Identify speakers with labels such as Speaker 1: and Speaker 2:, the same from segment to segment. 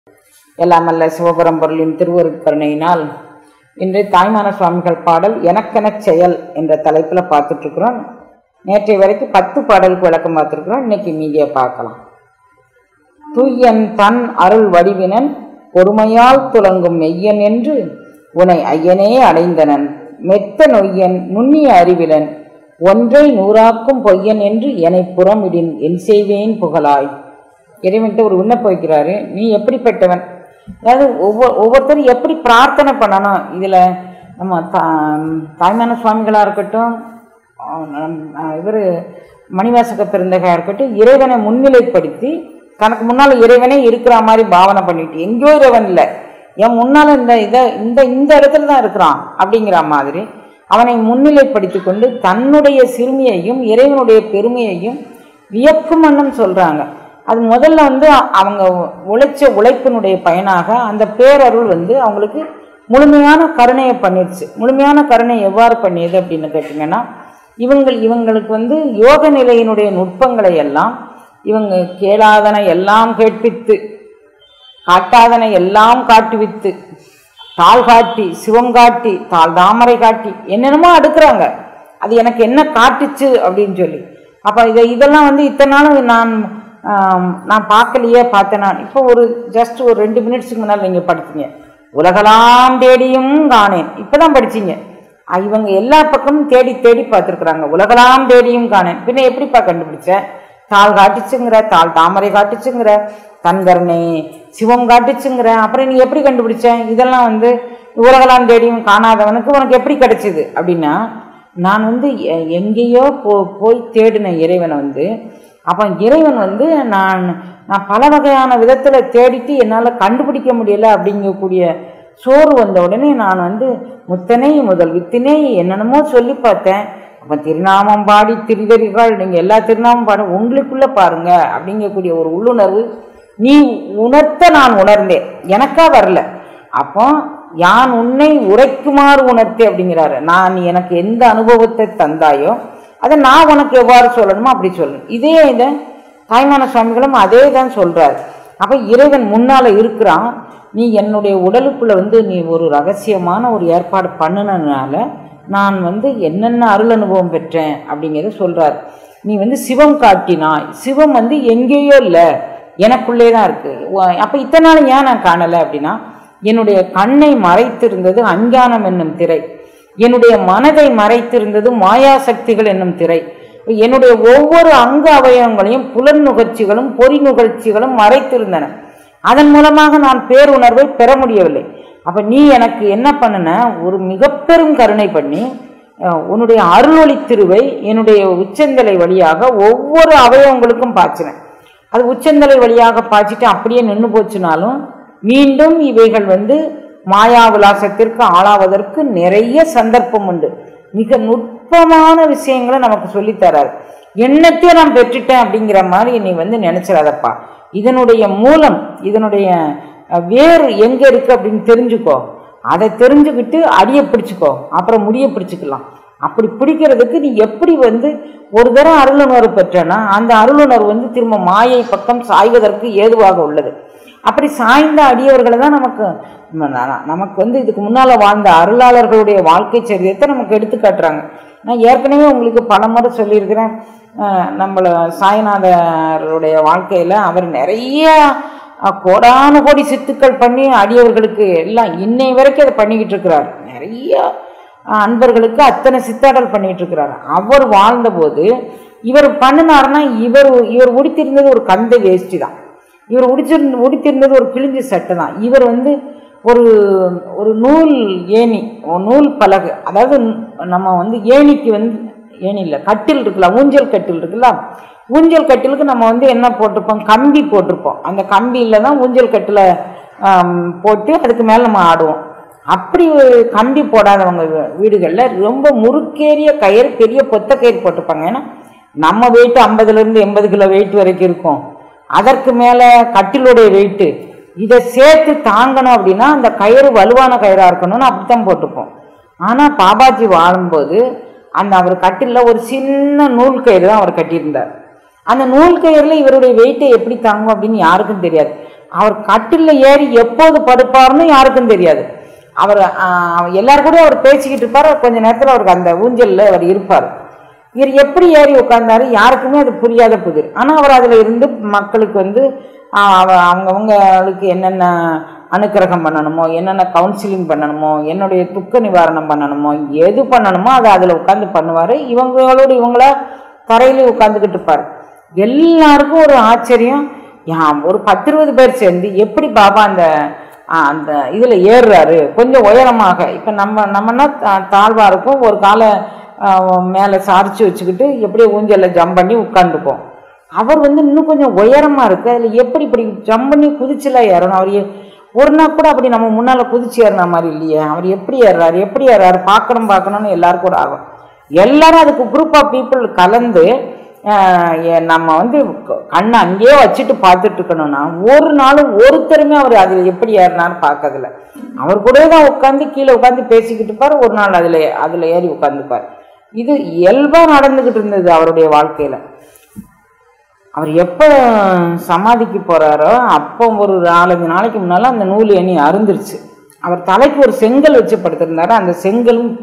Speaker 1: எல்லாமல்ல சிவபரம்பொருளின் திருவருட்கருணையினால் இன்று தாய்மான சுவாமிகள் பாடல் எனக்கெனச் செயல் என்ற தலைப்பில் பார்த்துட்ருக்குறோம் நேற்றைய வரைக்கும் பத்து பாடலுக்கு விளக்கம் பார்த்துருக்குறோம் இன்னைக்கு மீதியை பார்க்கலாம் துய்யன் தன் அருள் வடிவினன் பொறுமையால் துலங்கும் மெய்யன் என்று உனை ஐயனே அடைந்தனன் மெத்த நொய்யன் நுண்ணிய அறிவிலன் ஒன்றை நூறாக்கும் பொய்யன் என்று என்னை புறமிடின் என் செய்வேன் புகழாய் இறைவன்கிட்ட ஒரு விண்ணப்பம் வைக்கிறாரு நீ எப்படிப்பட்டவன் அதாவது ஒவ்வொரு ஒவ்வொருத்தரும் எப்படி பிரார்த்தனை பண்ணணும் இதில் நம்ம தா தாய்மான சுவாமிகளாக இருக்கட்டும் இவர் மணிவாசக பெருந்தகையாக இருக்கட்டும் இறைவனை முன்னிலைப்படுத்தி தனக்கு முன்னால் இறைவனே இருக்கிற மாதிரி பாவனை பண்ணிட்டு எங்கேயோ இறைவன் இல்லை என் முன்னால் இந்த இதை இந்த இந்த இடத்துல தான் இருக்கிறான் அப்படிங்கிற மாதிரி அவனை முன்னிலைப்படுத்தி கொண்டு தன்னுடைய சிறுமியையும் இறைவனுடைய பெருமையையும் வியக்கும் வண்ணம் சொல்கிறாங்க அது முதல்ல வந்து அவங்க உழைச்ச உழைப்பினுடைய பயனாக அந்த பேரருள் வந்து அவங்களுக்கு முழுமையான கருணையை பண்ணிடுச்சு முழுமையான கருணை எவ்வாறு பண்ணியது அப்படின்னு கேட்டிங்கன்னா இவங்கள் இவங்களுக்கு வந்து யோக நிலையினுடைய நுட்பங்களை எல்லாம் இவங்க கேளாதன எல்லாம் கேட்பித்து காட்டாதன எல்லாம் காட்டுவித்து தாள் காட்டி சிவம் காட்டி தாள் தாமரை காட்டி என்னென்னமோ அடுக்குறாங்க அது எனக்கு என்ன காட்டுச்சு அப்படின்னு சொல்லி அப்போ இதை இதெல்லாம் வந்து இத்தனை நாள் நான் நான் பார்க்கலையே பார்த்தேன் நான் இப்போ ஒரு ஜஸ்ட் ஒரு ரெண்டு மினிட்ஸுக்கு முன்னால் நீங்கள் படித்தீங்க உலகலாம் தேடியும் காணேன் இப்போ தான் படிச்சீங்க இவங்க எல்லா பக்கமும் தேடி தேடி பார்த்துருக்குறாங்க உலகலாம் தேடியும் காணேன் பின்ன எப்படிப்பா கண்டுபிடிச்ச தாள் காட்டுச்சுங்கிற தாள் தாமரை காட்டுச்சுங்கிற தன்கரணை சிவம் காட்டுச்சுங்கிற அப்புறம் நீ எப்படி கண்டுபிடிச்ச இதெல்லாம் வந்து உலகலாம் தேடியும் காணாதவனுக்கு உனக்கு எப்படி கிடைச்சிது அப்படின்னா நான் வந்து எங்கேயோ போ போய் தேடின இறைவனை வந்து அப்போ இறைவன் வந்து நான் நான் பல வகையான விதத்தில் தேடிட்டு என்னால் கண்டுபிடிக்க முடியல அப்படிங்கக்கூடிய சோறு வந்த உடனே நான் வந்து முத்தனை முதல் வித்தினை என்னென்னமோ சொல்லி பார்த்தேன் அப்போ திருநாமம் பாடி திரிதறிகள் நீங்கள் எல்லா திருநாமம் பாடி உங்களுக்குள்ளே பாருங்க அப்படிங்கக்கூடிய ஒரு உள்ளுணர்வு நீ உணர்த்த நான் உணர்ந்தேன் எனக்கா வரல அப்போ யான் உன்னை உரைக்குமாறு உணர்த்தே அப்படிங்கிறாரு நான் எனக்கு எந்த அனுபவத்தை தந்தாயோ அதை நான் உனக்கு எவ்வாறு சொல்லணுமோ அப்படி சொல்லணும் இதே இதை தாய்மான சுவாமிகளும் அதே தான் சொல்கிறார் அப்போ இறைவன் முன்னால் இருக்கிறான் நீ என்னுடைய உடலுக்குள்ளே வந்து நீ ஒரு ரகசியமான ஒரு ஏற்பாடு பண்ணினதுனால நான் வந்து என்னென்ன அருள் அனுபவம் பெற்றேன் அப்படிங்கிறத சொல்கிறார் நீ வந்து சிவம் காட்டினாய் சிவம் வந்து எங்கேயோ இல்லை எனக்குள்ளே தான் இருக்குது அப்போ இத்தனை நாள் ஏன் நான் காணலை அப்படின்னா என்னுடைய கண்ணை மறைத்திருந்தது அஞ்ஞானம் என்னும் திரை என்னுடைய மனதை மறைத்திருந்தது மாயா சக்திகள் என்னும் திரை என்னுடைய ஒவ்வொரு அங்க அவயவங்களையும் புலன் நுகர்ச்சிகளும் பொறி நுகர்ச்சிகளும் மறைத்திருந்தன அதன் மூலமாக நான் பேருணர்வை பெற முடியவில்லை அப்போ நீ எனக்கு என்ன பண்ணின ஒரு மிக பெரும் கருணை பண்ணி உன்னுடைய அருளொளி திருவை என்னுடைய உச்சந்தலை வழியாக ஒவ்வொரு அவயவங்களுக்கும் பாய்ச்சினேன் அது உச்சந்தலை வழியாக பாய்ச்சிட்டு அப்படியே நின்று போச்சுனாலும் மீண்டும் இவைகள் வந்து மாயா விலாசத்திற்கு ஆளாவதற்கு நிறைய சந்தர்ப்பம் உண்டு மிக நுட்பமான விஷயங்களை நமக்கு சொல்லித்தராரு என்னத்தையும் நான் பெற்றுட்டேன் அப்படிங்கிற மாதிரி நீ வந்து நினைச்சிடாதப்பா இதனுடைய மூலம் இதனுடைய வேறு எங்கே இருக்குது அப்படின்னு தெரிஞ்சுக்கோ அதை தெரிஞ்சுக்கிட்டு அடியை பிடிச்சிக்கோ அப்புறம் முடிய பிடிச்சிக்கலாம் அப்படி பிடிக்கிறதுக்கு நீ எப்படி வந்து ஒரு தரம் அருளுணர்வு பெற்றனா அந்த அருளுணர்வு வந்து திரும்ப மாயை பக்கம் சாய்வதற்கு ஏதுவாக உள்ளது அப்படி சாய்ந்த அடியவர்களை தான் நமக்கு நமக்கு வந்து இதுக்கு முன்னால் வாழ்ந்த அருளாளர்களுடைய வாழ்க்கை சரிதத்தை நமக்கு எடுத்து காட்டுறாங்க நான் ஏற்கனவே உங்களுக்கு பல முறை சொல்லியிருக்கிறேன் நம்மளை சாய்நாதருடைய வாழ்க்கையில் அவர் நிறைய கோடானு கோடி சித்துக்கள் பண்ணி அடியவர்களுக்கு எல்லாம் இன்னை வரைக்கும் அதை பண்ணிக்கிட்டு இருக்கிறார் நிறைய அன்பர்களுக்கு அத்தனை சித்தாடல் பண்ணிட்டு இருக்கிறார் அவர் வாழ்ந்தபோது இவர் பண்ணினார்னா இவர் இவர் உடுத்திருந்தது ஒரு கந்த வேஷ்டி தான் இவர் உடிச்சிருந்த உடுத்திருந்தது ஒரு கிழிஞ்ச சட்டை தான் இவர் வந்து ஒரு ஒரு நூல் ஏணி நூல் பலகு அதாவது நம்ம வந்து ஏணிக்கு வந்து ஏணி இல்லை கட்டில் இருக்குல்ல ஊஞ்சல் கட்டில் இருக்குல்ல ஊஞ்சல் கட்டிலுக்கு நம்ம வந்து என்ன போட்டிருப்போம் கம்பி போட்டிருப்போம் அந்த கம்பியில் தான் ஊஞ்சல் கட்டில் போட்டு அதுக்கு மேலே நம்ம ஆடுவோம் அப்படி கம்பி போடாதவங்க வீடுகளில் ரொம்ப முறுக்கேறிய கயிறு பெரிய பொத்த கயிறு போட்டிருப்பாங்க ஏன்னா நம்ம வெயிட் ஐம்பதுலேருந்து எண்பது கிலோ வெயிட் வரைக்கும் இருக்கும் அதற்கு மேலே கட்டிலுடைய வெயிட்டு இதை சேர்த்து தாங்கணும் அப்படின்னா அந்த கயிறு வலுவான கயிறாக இருக்கணும்னு அப்படித்தான் போட்டுப்போம் ஆனால் பாபாஜி வாழும்போது அந்த அவர் கட்டிலில் ஒரு சின்ன நூல் கயிறு தான் அவர் கட்டியிருந்தார் அந்த நூல் கயிறில் இவருடைய வெயிட்டை எப்படி தாங்கும் அப்படின்னு யாருக்கும் தெரியாது அவர் கட்டில்ல ஏறி எப்போது படுப்பார்னு யாருக்கும் தெரியாது அவர் ஆஹ், எல்லார் கூடயும் அவர் பேசிக்கிட்டு இருப்பார் கொஞ்ச நேரத்தில் அவருக்கு அந்த ஊஞ்சல்ல அவர் இருப்பார் இவர் எப்படி ஏறி உட்கார்ந்தாரு யாருக்குமே அது புரியாத புதிர் ஆனால் அவர் அதில் இருந்து மக்களுக்கு வந்து ஆஹ், அவ- அவங்கவங்களுக்கு என்னென்ன அனுக்கிரகம் பண்ணணுமோ என்னென்ன கவுன்சிலிங் பண்ணணுமோ என்னுடைய துக்க நிவாரணம் பண்ணணுமோ எது பண்ணணுமோ அதை அதில் உட்காந்து பண்ணுவார் இவங்களோடு இவங்கள தரையில உட்காந்துக்கிட்டு இருப்பார் எல்லாருக்கும் ஒரு ஆச்சரியம் யா ஒரு பத்து இருபது பேர் சேர்ந்து எப்படி பாபா அந்த ஆ, அந்த இதில் ஏறுறாரு கொஞ்சம் உயரமாக இப்போ நம்ம நம்மனா தா- தாழ்வா இருக்கும் ஒரு காலை மேலே சாரிச்சு வச்சுக்கிட்டு எப்படியே ஊஞ்சலில் ஜம்ப் பண்ணி உட்காந்துப்போம் அவர் வந்து இன்னும் கொஞ்சம் உயரமாக இருக்குது அதில் எப்படி இப்படி ஜம்ப் பண்ணி குதிச்சுலாம் ஏறணும் அவர் எ- ஒரு நாள் கூட அப்படி நம்ம முன்னால் குதிச்சு ஏறின மாதிரி இல்லையே அவர் எப்படி ஏறுறாரு எப்படி ஏறாரு பார்க்கணும் பார்க்கணும்னு எல்லாருக்கும் ஒரு ஆர்வம் எல்லாரும் அதுக்கு குரூப் ஆஃப் பீப்புள் கலந்து ஆஹ், எ- நம்ம வந்து க- கண்ணை அங்கேயே வச்சுட்டு பார்த்துட்டு இருக்கணும்னா ஒரு நாளும் ஒருத்தருமே அவர் அதில் எப்படி ஏறினான்னு பார்க்கறதில்ல அவர் கூடவே தான் உட்காந்து கீழே உட்காந்து பேசிக்கிட்டு இருப்பார் ஒரு நாள் அதில் அதில் ஏறி உட்காந்துப்பார் இது இயல்பாக நடந்துக்கிட்டு இருந்தது அவருடைய வாழ்க்கையில் அவர் எப்போ சமாதிக்கு போகிறாரோ அப்போ ஒரு நாலஞ்சு நாளைக்கு முன்னால் அந்த நூல் எண்ணி அருந்துருச்சு அவர் தலைக்கு ஒரு செங்கல் வச்சு படுத்திருந்தாரு அந்த செங்கலும்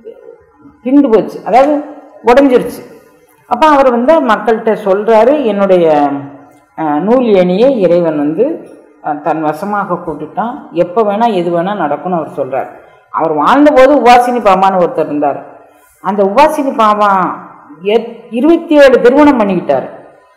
Speaker 1: பிண்டு போச்சு அதாவது உடஞ்சிருச்சு அப்போ அவர் வந்து மக்கள்கிட்ட சொல்கிறாரு என்னுடைய அஹ், நூல் ஏணியை இறைவன் வந்து அஹ், தன் வசமாக கூட்டுட்டான் எப்போ வேணால் எது வேணால் நடக்கும்னு அவர் சொல்கிறார் அவர் வாழ்ந்தபோது உபாசினி பாமான்னு ஒருத்தர் இருந்தார் அந்த உபாசினி பாமா எத் இருபத்தி ஏழு திருமணம் பண்ணிக்கிட்டார்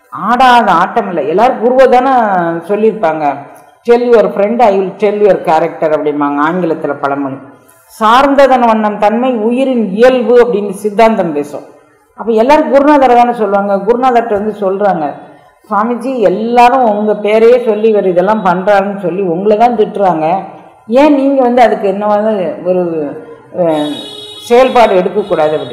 Speaker 1: ஆடாத ஆட்டம் இல்லை எல்லாரும் குருவை தானே சொல்லியிருப்பாங்க tell your friend I will tell your character அப்படிம்பாங்க ஆங்கிலத்தில் பழமொழி சார்ந்ததன் வண்ணம் தன்மை உயிரின் இயல்பு அப்படின்னு சித்தாந்தம் பேசும் அப்போ எல்லாரும் குருநாதரை தானே சொல்லுவாங்க குருநாதர்கிட்ட வந்து சொல்கிறாங்க சுவாமிஜி எல்லாரும் உங்கள் பேரையே சொல்லி இவர் இதெல்லாம் பண்ணுறாருன்னு சொல்லி உங்களை தான் திட்டுறாங்க ஏன் நீங்கள் வந்து அதுக்கு என்ன வந்து ஒரு அஹ், செயல்பாடு எடுக்கக்கூடாது அப்படி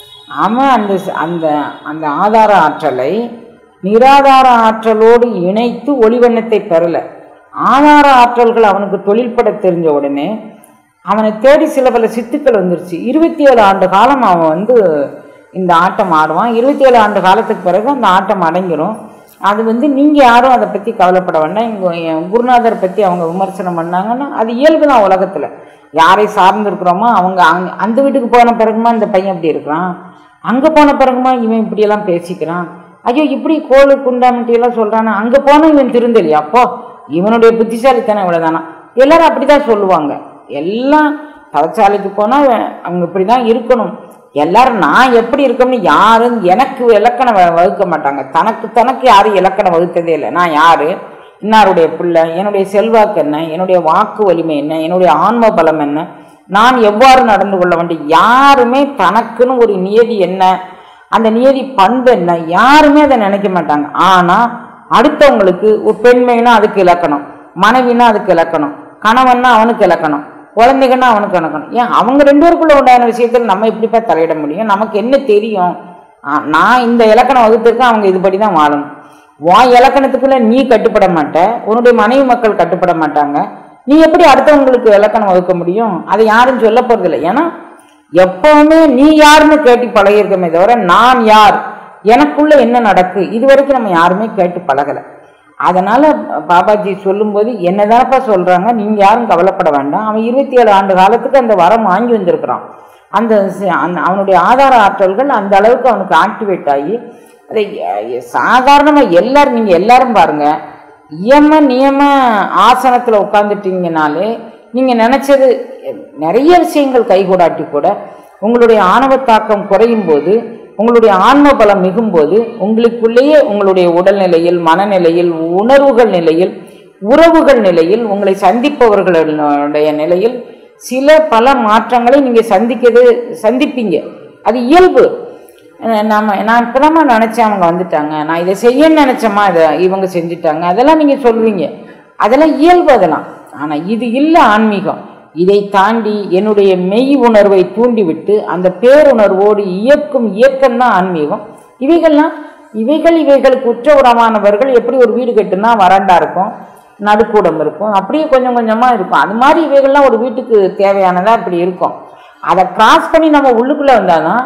Speaker 1: அவன் அந்த ச- அந்த அந்த ஆதார ஆற்றலை நிராதார ஆற்றலோடு இணைத்து ஒளிவண்ணத்தை பெறல ஆதார ஆற்றல்கள் அவனுக்கு தொழில்பட தெரிஞ்ச உடனே அவனை தேடி சில பல சித்துக்கள் வந்துருச்சு இருபத்தி ஏழு ஆண்டு காலம் அவன் வந்து இந்த ஆட்டம் ஆடுவான் இருபத்தி ஏழு ஆண்டு காலத்துக்கு பிறகு அந்த ஆட்டம் அடங்கிரும் அது வந்து நீங்கள் யாரும் அதை பற்றி கவலைப்பட வேண்டாம் இங்கே என் குருநாதர் பற்றி அவங்க விமர்சனம் பண்ணாங்கன்னா அது இயல்பு தான் உலகத்தில் யாரை சார்ந்திருக்கிறோமோ அவங்க அங்க அந்த வீட்டுக்கு போன பிறகுமா இந்த பையன் இப்படி இருக்கிறான் அங்கே போன பிறகுமா இவன் இப்படியெல்லாம் பேசிக்கிறான் ஐயோ இப்படி கோழு குண்டாமட்டியெல்லாம் சொல்கிறானா அங்கே போன இவன் திருந்தலையா அப்போ இவனுடைய புத்திசாலித்தனம் இவ்வளோதானா எல்லாரும் அப்படி தான் சொல்லுவாங்க எல்லாம் தவச்சாலைக்கு போனால் அவங்க இப்படி தான் இருக்கணும் எல்லாரும் நான் எப்படி இருக்கணும்னு யாரும் எனக்கு இலக்கணம் வ- வகுக்க மாட்டாங்க தனக்கு தனக்கு யாரும் இலக்கணம் வகுத்ததே இல்லை நான் யார் இன்னாருடைய பிள்ளை என்னுடைய செல்வாக்கு என்ன என்னுடைய வாக்கு வலிமை என்ன என்னுடைய ஆன்ம பலம் என்ன நான் எவ்வாறு நடந்து கொள்ள வேண்டும் யாருமே தனக்குன்னு ஒரு நியதி என்ன அந்த நியதி பண்பு என்ன யாருமே அதை நினைக்க மாட்டாங்க ஆனால் அடுத்தவங்களுக்கு ஒரு பெண்மைனா அதுக்கு இலக்கணம் மனைவினா அதுக்கு இலக்கணம் கணவன்னா அவனுக்கு இலக்கணம் குழந்தைகன்னா அவனுக்கு இலக்கணம் ஏன் அவங்க ரெண்டு பேருக்குள்ள உண்டான விஷயத்தில் நம்ம எப்படிப்பா தலையிட முடியும் நமக்கு என்ன தெரியும் ஆ, நான் இந்த இலக்கணம் வகுத்திருக்கேன் அவங்க இதுபடி தான் வாழணும் உன் இலக்கணத்துக்குள்ள நீ கட்டுப்பட மாட்ட உன்னுடைய மனைவி மக்கள் கட்டுப்பட மாட்டாங்க நீ எப்படி அடுத்தவங்களுக்கு இலக்கணம் வகுக்க முடியும் அதை யாரும் சொல்ல போறதில்லை ஏன்னா எப்பவுமே நீ யாருன்னு கேட்டு பழகிருக்கமே தவிர நான் யார் எனக்குள்ள என்ன நடக்கு இது வரைக்கும் நம்ம யாருமே கேட்டு பழகலை அதனால பாபாஜி சொல்லும்போது என்னதானப்பா சொல்றாங்க நீங்க யாரும் கவலைப்பட வேண்டாம் அவன் இருபத்தி ஏழு ஆண்டு காலத்துக்கு அந்த வரம் வாங்கி வந்திருக்கிறான் அந்த ச- அந்த- அவனுடைய ஆதார ஆற்றல்கள் அந்த அளவுக்கு அவனுக்கு ஆக்டிவேட் ஆகி அதை எ- சாதாரணமா எல்லாரும் நீங்க எல்லாரும் பாருங்க இயம நியம ஆசனத்துல உட்காந்துட்டீங்கனாலே நீங்க நினைச்சது நிறைய விஷயங்கள் கைகூடாட்டி கூட உங்களுடைய ஆணவ தாக்கம் குறையும் போது உங்களுடைய ஆன்ம பலம் மிகும்போது உங்களுக்குள்ளேயே உங்களுடைய உடல்நிலையில் மனநிலையில் உணர்வுகள் நிலையில் உறவுகள் நிலையில் உங்களை சந்திப்பவர்களுடைய நிலையில் சில பல மாற்றங்களை நீங்கள் சந்திக்கிறது சந்திப்பீங்க அது இயல்பு அஹ் நாம நான் இப்போதாம்மா நினச்சேன் அவங்க வந்துட்டாங்க நான் இதை செய்யணும்னு நினச்சேம்மா இதை இவங்க செஞ்சுட்டாங்க அதெல்லாம் நீங்கள் சொல்லுவீங்க அதெல்லாம் இயல்பு அதெல்லாம் ஆனால் இது இல்லை ஆன்மீகம் இதை தாண்டி என்னுடைய மெய் உணர்வை தூண்டிவிட்டு அந்த பேருணர்வோடு இயக்கும் இயக்கம்தான் ஆன்மீகம் இவைகள்லாம் இவைகள் இவைகளுக்கு உற்ற உரமானவர்கள் எப்படி ஒரு வீடு கட்டுனா வராண்டா இருக்கும் நடுக்கூடம் இருக்கும் அப்படியே கொஞ்சம் கொஞ்சமாக இருக்கும் அது மாதிரி இவைகள்லாம் ஒரு வீட்டுக்கு தேவையானதாக இப்படி இருக்கும் அதை கிராஸ் பண்ணி நம்ம உள்ளுக்குள்ளே வந்தால் தான்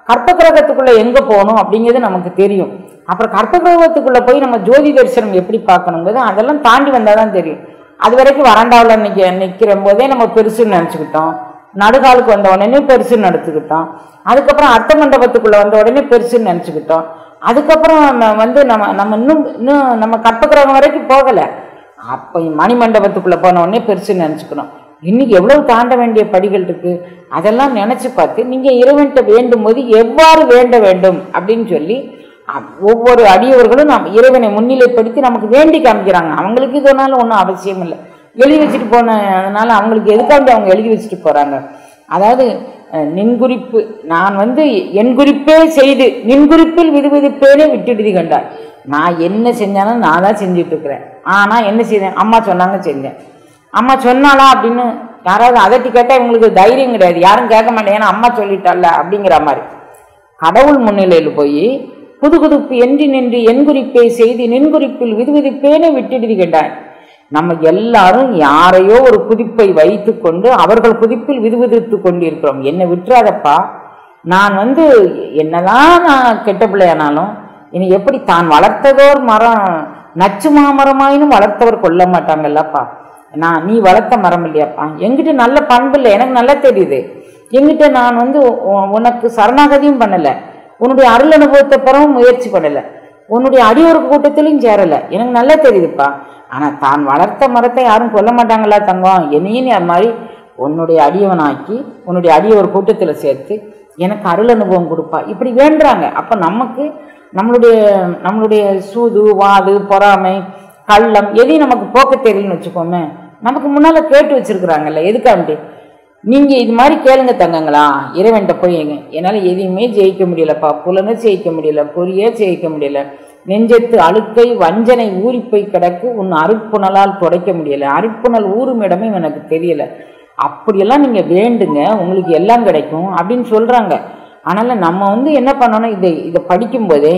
Speaker 1: கற்ப கிரகத்துக்குள்ள எங்க போகணும் அப்படிங்கிறது நமக்கு தெரியும் அப்புறம் கற்ப கிரகத்துக்குள்ள போய் நம்ம ஜோதி தரிசனம் எப்படி பார்க்கணுங்கிறது அதெல்லாம் தாண்டி வந்தாதான் தெரியும் அது வரைக்கும் வராண்டாவில் நிற்க நிற்கிற போதே நம்ம பெருசுன்னு நினச்சிக்கிட்டோம் நடுகாலுக்கு வந்த உடனே பெருசுன்னு நினச்சிக்கிட்டோம் அதுக்கப்புறம் அர்த்த மண்டபத்துக்குள்ள வந்த உடனே பெருசுன்னு நினச்சிக்கிட்டோம் அதுக்கப்புறம் நம்ம வந்து நம்ம நம்ம இன்னும் இன்னும் நம்ம கற்ப கிரகம் வரைக்கும் போகலை அப்போ மணி மண்டபத்துக்குள்ளே போன உடனே பெருசுன்னு நினச்சிக்கணும் இன்னைக்கு எவ்வளவு தாண்ட வேண்டிய படிகள் இருக்கு அதெல்லாம் நினச்சி பார்த்து நீங்கள் இறைவன்கிட்ட வேண்டும் போது எவ்வாறு வேண்ட வேண்டும் அப்படின்னு சொல்லி அ- ஒவ்வொரு அடியவர்களும் நாம் இறைவனை முன்னிலைப்படுத்தி நமக்கு வேண்டி காமிக்கிறாங்க அவங்களுக்கு இதனால ஒன்றும் அவசியம் இல்லை எழுதி வச்சுட்டு போனதுனால அவங்களுக்கு எதுக்காண்டி அவங்க எழுதி வச்சுட்டு போகிறாங்க அதாவது அஹ், நின் குறிப்பு நான் வந்து என் குறிப்பே செய்து நின் குறிப்பில் விதுவிதுப்பேனே விட்டுடுதி கண்டார் நான் என்ன செஞ்சாலும் நான் தான் செஞ்சுட்டு இருக்கிறேன் ஆனால் என்ன செய்தேன் அம்மா சொன்னாங்க செஞ்சேன் அம்மா சொன்னாளா அப்படின்னு யாராவது அதட்டி கேட்டால் இவங்களுக்கு தைரியம் கிடையாது யாரும் கேட்க மாட்டேன் ஏன்னா அம்மா சொல்லிட்டால அப்படிங்கிற மாதிரி கடவுள் முன்னிலையில் போய் புது புதுப்பு என்று நின்று என் குறிப்பை செய்து நின் குறிப்பில் விதுவிதுப்பேனே விட்டுடுதி கேட்டான் நம்ம எல்லாரும் யாரையோ ஒரு குதிப்பை வைத்துக்கொண்டு அவர்கள் குதிப்பில் விதுவிதுத்து கொண்டு இருக்கிறோம் என்னை விட்டுறாதப்பா நான் வந்து என்னதான் நான் கெட்ட பிள்ளையானாலும் இனி எப்படி தான் வளர்த்ததோர் மரம் நச்சு மாமரமாயினும் வளர்த்தவர் கொல்ல மாட்டாங்கல்லப்பா நான் நீ வளர்த்த மரம் இல்லையாப்பா என்கிட்ட நல்ல பண்பு இல்லை எனக்கு நல்லா தெரியுது என்கிட்ட நான் வந்து உ- உனக்கு சரணாகதியும் பண்ணலை உன்னுடைய அருள் அனுபவத்தை பெறவும் முயற்சி பண்ணலை உன்னுடைய அடியோர் கூட்டத்திலையும் சேரலை எனக்கு நல்லா தெரியுதுப்பா ஆனால் தான் வளர்த்த மரத்தை யாரும் கொல்ல மாட்டாங்களா தங்கம் என்னையும் நீ அது மாதிரி உன்னுடைய அடியவனாக்கி உன்னுடைய அடியவர் கூட்டத்தில் சேர்த்து எனக்கு அருள் அனுபவம் கொடுப்பா இப்படி வேண்டுறாங்க அப்போ நமக்கு நம்மளுடைய நம்மளுடைய சூது வாது பொறாமை கள்ளம் எதையும் நமக்கு போக்க தெரியலன்னு வச்சுக்கோமே நமக்கு முன்னால் கேட்டு வச்சிருக்கிறாங்கல்ல எதுக்காண்டி நீங்கள் இது மாதிரி கேளுங்க தங்கங்களா இறைவன்கிட்ட போய் எங்க என்னால் எதையுமே ஜெயிக்க முடியலப்பா புலனை ஜெயிக்க முடியல பொறியே ஜெயிக்க முடியல நெஞ்சத்து அழுக்கை வஞ்சனை ஊறி போய் கிடக்கு உன் அருட்புணலால் துடைக்க முடியல அருட்புணல் ஊறும் இடமே எனக்கு தெரியல அப்படியெல்லாம் நீங்கள் வேண்டுங்க உங்களுக்கு எல்லாம் கிடைக்கும் அப்படின்னு சொல்கிறாங்க அதனால் நம்ம வந்து என்ன பண்ணணும் இதை இதை படிக்கும்போதே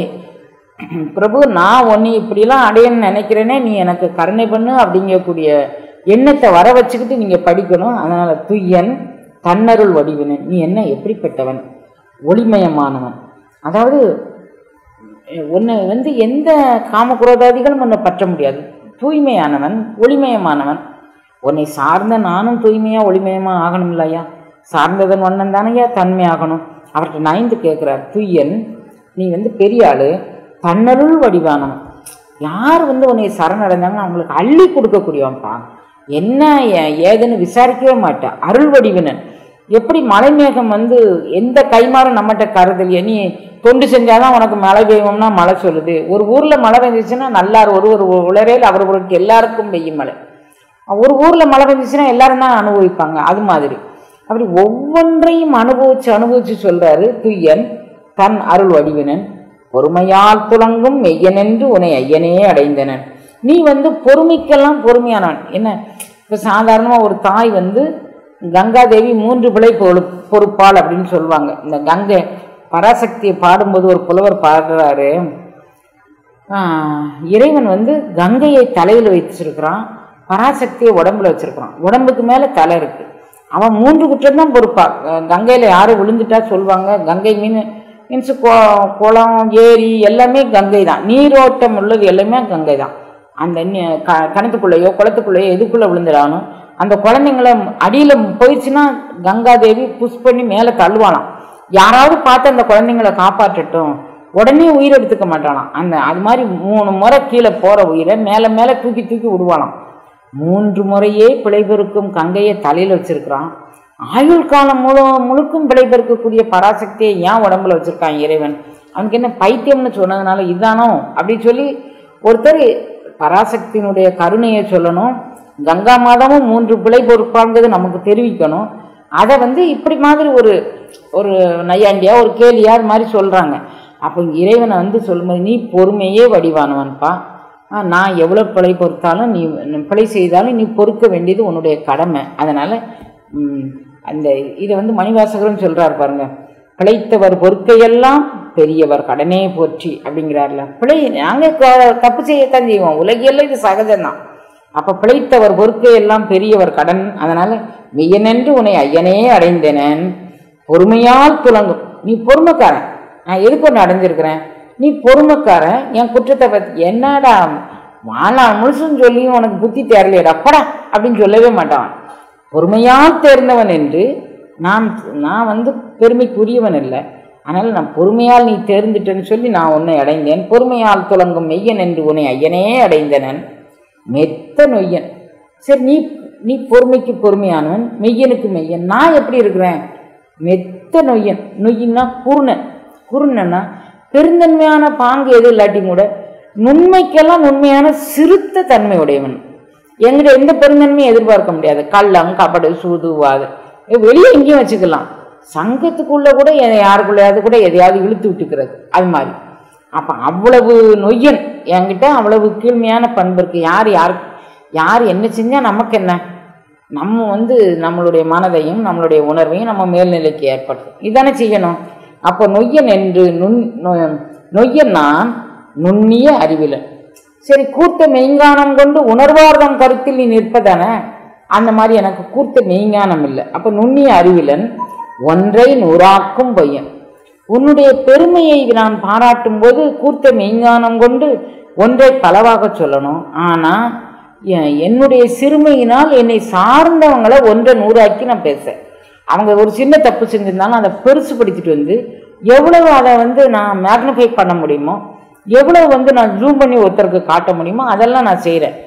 Speaker 1: பிரபு நான் உன்னை இப்படிலாம் அடையன்னு நினைக்கிறேனே நீ எனக்கு கருணை பண்ணு அப்படிங்கக்கூடிய எண்ணத்தை வர வச்சுக்கிட்டு நீங்கள் படிக்கணும் அதனால் துய்யன் தன்னருள் வடிவினன் நீ என்ன எப்படிப்பட்டவன் ஒளிமயமானவன் அதாவது உன்னை வந்து எந்த காமகுரோதாதிகளும் உன்னை பற்ற முடியாது தூய்மையானவன் ஒளிமயமானவன் உன்னை சார்ந்த நானும் தூய்மையாக ஒளிமயமாக ஆகணும் இல்லையா சார்ந்ததன் ஒன்னன் தானையா தன்மையாகணும் அவர்கிட்ட நைந்து கேட்குறார் துய்யன் நீ வந்து பெரிய ஆளு தன்னருள் வடிவானவன் யார் வந்து உன்னை சரணடைஞ்சாங்க அவங்களுக்கு அள்ளி கொடுக்கக்கூடியவன்ப்பா என்ன ஏ- ஏதுன்னு விசாரிக்கவே மாட்டேன் அருள் வடிவினன் எப்படி மலை மேகம் வந்து எந்த கைமாறும் நம்மகிட்ட கருதலையே நீ தொண்டு செஞ்சாதான் உனக்கு மழை பெய்யும்னா மழை சொல்லுது ஒரு ஊரில் மழை பெஞ்சிச்சுன்னா நல்லார் ஒரு ஒரு உளரையில் அவர் ஒருக்கு எல்லாருக்கும் பெய்யும் மழை ஒரு ஊரில் மழை பெஞ்சிச்சுன்னா எல்லாரும் தான் அனுபவிப்பாங்க அது மாதிரி அப்படி ஒவ்வொன்றையும் அனுபவிச்சு அனுபவிச்சு சொல்றாரு துய்யன் தன் அருள் வடிவினன் பொறுமையால் துலங்கும் மெய்யனென்று உன்னை ஐயனே அடைந்தனன் நீ வந்து பொறுமைக்கெல்லாம் பொறுமையானவன் என்ன இப்போ சாதாரணமாக ஒரு தாய் வந்து கங்காதேவி மூன்று பிழை பொறு பொறுப்பாள் அப்படின்னு சொல்லுவாங்க இந்த கங்கை பராசக்தியை பாடும்போது ஒரு புலவர் பாடுறாரு ஆஹ், இறைவன் வந்து கங்கையை தலையில் வச்சிருக்கிறான் பராசக்தியை உடம்புல வச்சிருக்கிறான் உடம்புக்கு மேலே தலை இருக்கு அவன் மூன்று குற்றம் தான் பொறுப்பா அஹ், கங்கையில யாரும் விழுந்துட்டா சொல்லுவாங்க கங்கை மீன் மீன்ஸ் குளம் ஏரி எல்லாமே கங்கை தான் நீரோட்டம் உள்ளது எல்லாமே கங்கை தான் அந்த நீ- க கிணத்துக்குள்ளேயோ குளத்துக்குள்ளேயோ எதுக்குள்ளே விழுந்துடானும் அந்த குழந்தைங்கள அடியில் போயிடுச்சுன்னா கங்காதேவி புஷ் பண்ணி மேலே தள்ளுவாளாம் யாராவது பார்த்து அந்த குழந்தைங்கள காப்பாற்றட்டும் உடனே உயிர் எடுத்துக்க மாட்டாளாம் அந்த அது மாதிரி மூணு முறை கீழே போகிற உயிரை மேலே மேலே தூக்கி தூக்கி விடுவாளாம் மூன்று முறையே பிழை பெருக்கும் கங்கையை தலையில் வச்சிருக்கிறான் ஆயுள் காலம் முழு முழுக்கும் பிழை பெருக்கக்கூடிய பராசக்தியை ஏன் உடம்புல வச்சிருக்கான் இறைவன் அவனுக்கு என்ன பைத்தியம்னு சொன்னதுனால இதானோ அப்படின்னு சொல்லி ஒருத்தர் பராசக்தியினுடைய கருணையை சொல்லணும் கங்கா மாதாவும் மூன்று பிழை பொறுப்பாங்கிறது நமக்கு தெரிவிக்கணும் அதை வந்து இப்படி மாதிரி ஒரு ஒரு நையாண்டியா ஒரு கேலியா அது மாதிரி சொல்கிறாங்க அப்போ இறைவனை வந்து சொல்லும்போது நீ பொறுமையே வடிவானவன்ப்பா ஆ, நான் எவ்வளோ பிழை பொறுத்தாலும் நீ நீ பிழை செய்தாலும் நீ பொறுக்க வேண்டியது உன்னுடைய கடமை அதனால் அந்த இதை வந்து மணிவாசகரும் சொல்கிறார் பாருங்க பிழைத்தவர் பொறுக்கையெல்லாம் பெரியவர் கடனே போற்றி அப்படிங்கிறார்ல பிழை நாங்கள் தப்பு செய்யத்தான் செய்வோம் உலகியெல்லாம் இது சகஜம்தான் அப்போ பிழைத்தவர் பொறுக்கையெல்லாம் பெரியவர் கடன் அதனால் மெய்யனென்று உன்னை ஐயனே அடைந்தனன் பொறுமையால் துலங்கும் நீ பொறுமைக்காரன் நான் எதுக்கு ஒன்று அடைஞ்சிருக்கிறேன் நீ பொறுமைக்காரன் என் குற்றத்தை பற்றி என்னடா வாழ்நாள் முழுசும் சொல்லியும் உனக்கு புத்தி தேரலையடா போடா அப்படின்னு சொல்லவே மாட்டான் பொறுமையால் தேர்ந்தவன் என்று நான் நான் வந்து பெருமைக்குரியவன் இல்லை ஆனால் நான் பொறுமையால் நீ தேர்ந்துட்டேன்னு சொல்லி நான் உன்னை அடைந்தேன் பொறுமையால் துலங்கும் மெய்யன் என்று உன்னை ஐயனே அடைந்தனன் மெத்த நொய்யன் சரி நீ நீ பொறுமைக்கு பொறுமையானவன் மெய்யனுக்கு மெய்யன் நான் எப்படி இருக்கிறேன் மெத்த நொய்யன் நொய்யின்னா குருணன் குருணன்னா பெருந்தன்மையான பாங்கு எது இல்லாட்டி கூட நுண்மைக்கெல்லாம் உண்மையான சிறுத்த தன்மை உடையவன் எங்கிட்ட எந்த பெருந்தன்மையும் எதிர்பார்க்க முடியாது கள்ளம் கபடு சூதுவாது வெளியே எங்கேயும் வச்சுக்கலாம் சங்கத்துக்குள்ள கூட எ- யாருக்குள்ளையாவது கூட எதையாவது இழுத்து விட்டுக்கிறது அது மாதிரி அப்போ அவ்வளவு நொய்யன் என்கிட்ட அவ்வளவு கீழ்மையான பண்பு இருக்கு யார் யார் யார் என்ன செஞ்சால் நமக்கு என்ன நம்ம வந்து நம்மளுடைய மனதையும் நம்மளுடைய உணர்வையும் நம்ம மேல்நிலைக்கு ஏற்படுத்தும் இதானே செய்யணும் அப்போ நொய்யன் என்று நுண் நொ- நொய்யன் நான் நுண்ணிய அறிவிலன் சரி கூர்த்த மெய்ஞானம் கொண்டு உணர்வார்தம் கருத்தில் நீ நிற்பதானே அந்த மாதிரி எனக்கு கூர்த்த மெய்ஞானம் இல்லை அப்போ நுண்ணிய அறிவிலன் ஒன்றை நூறாக்கும் பையன் உன்னுடைய பெருமையை நான் பாராட்டும் போது கூர்த்த மெய்ஞானம் கொண்டு ஒன்றை பலவாக சொல்லணும் ஆனால் என்னுடைய சிறுமையினால் என்னை சார்ந்தவங்களை ஒன்றை நூறாக்கி நான் பேசேன் அவங்க ஒரு சின்ன தப்பு செஞ்சிருந்தாலும் அதை பெருசுபடுத்திட்டு வந்து எவ்வளவு அதை வந்து நான் மேக்னிஃபை பண்ண முடியுமோ எவ்வளவு வந்து நான் ஜூம் பண்ணி ஒருத்தருக்கு காட்ட முடியுமோ அதெல்லாம் நான் செய்கிறேன்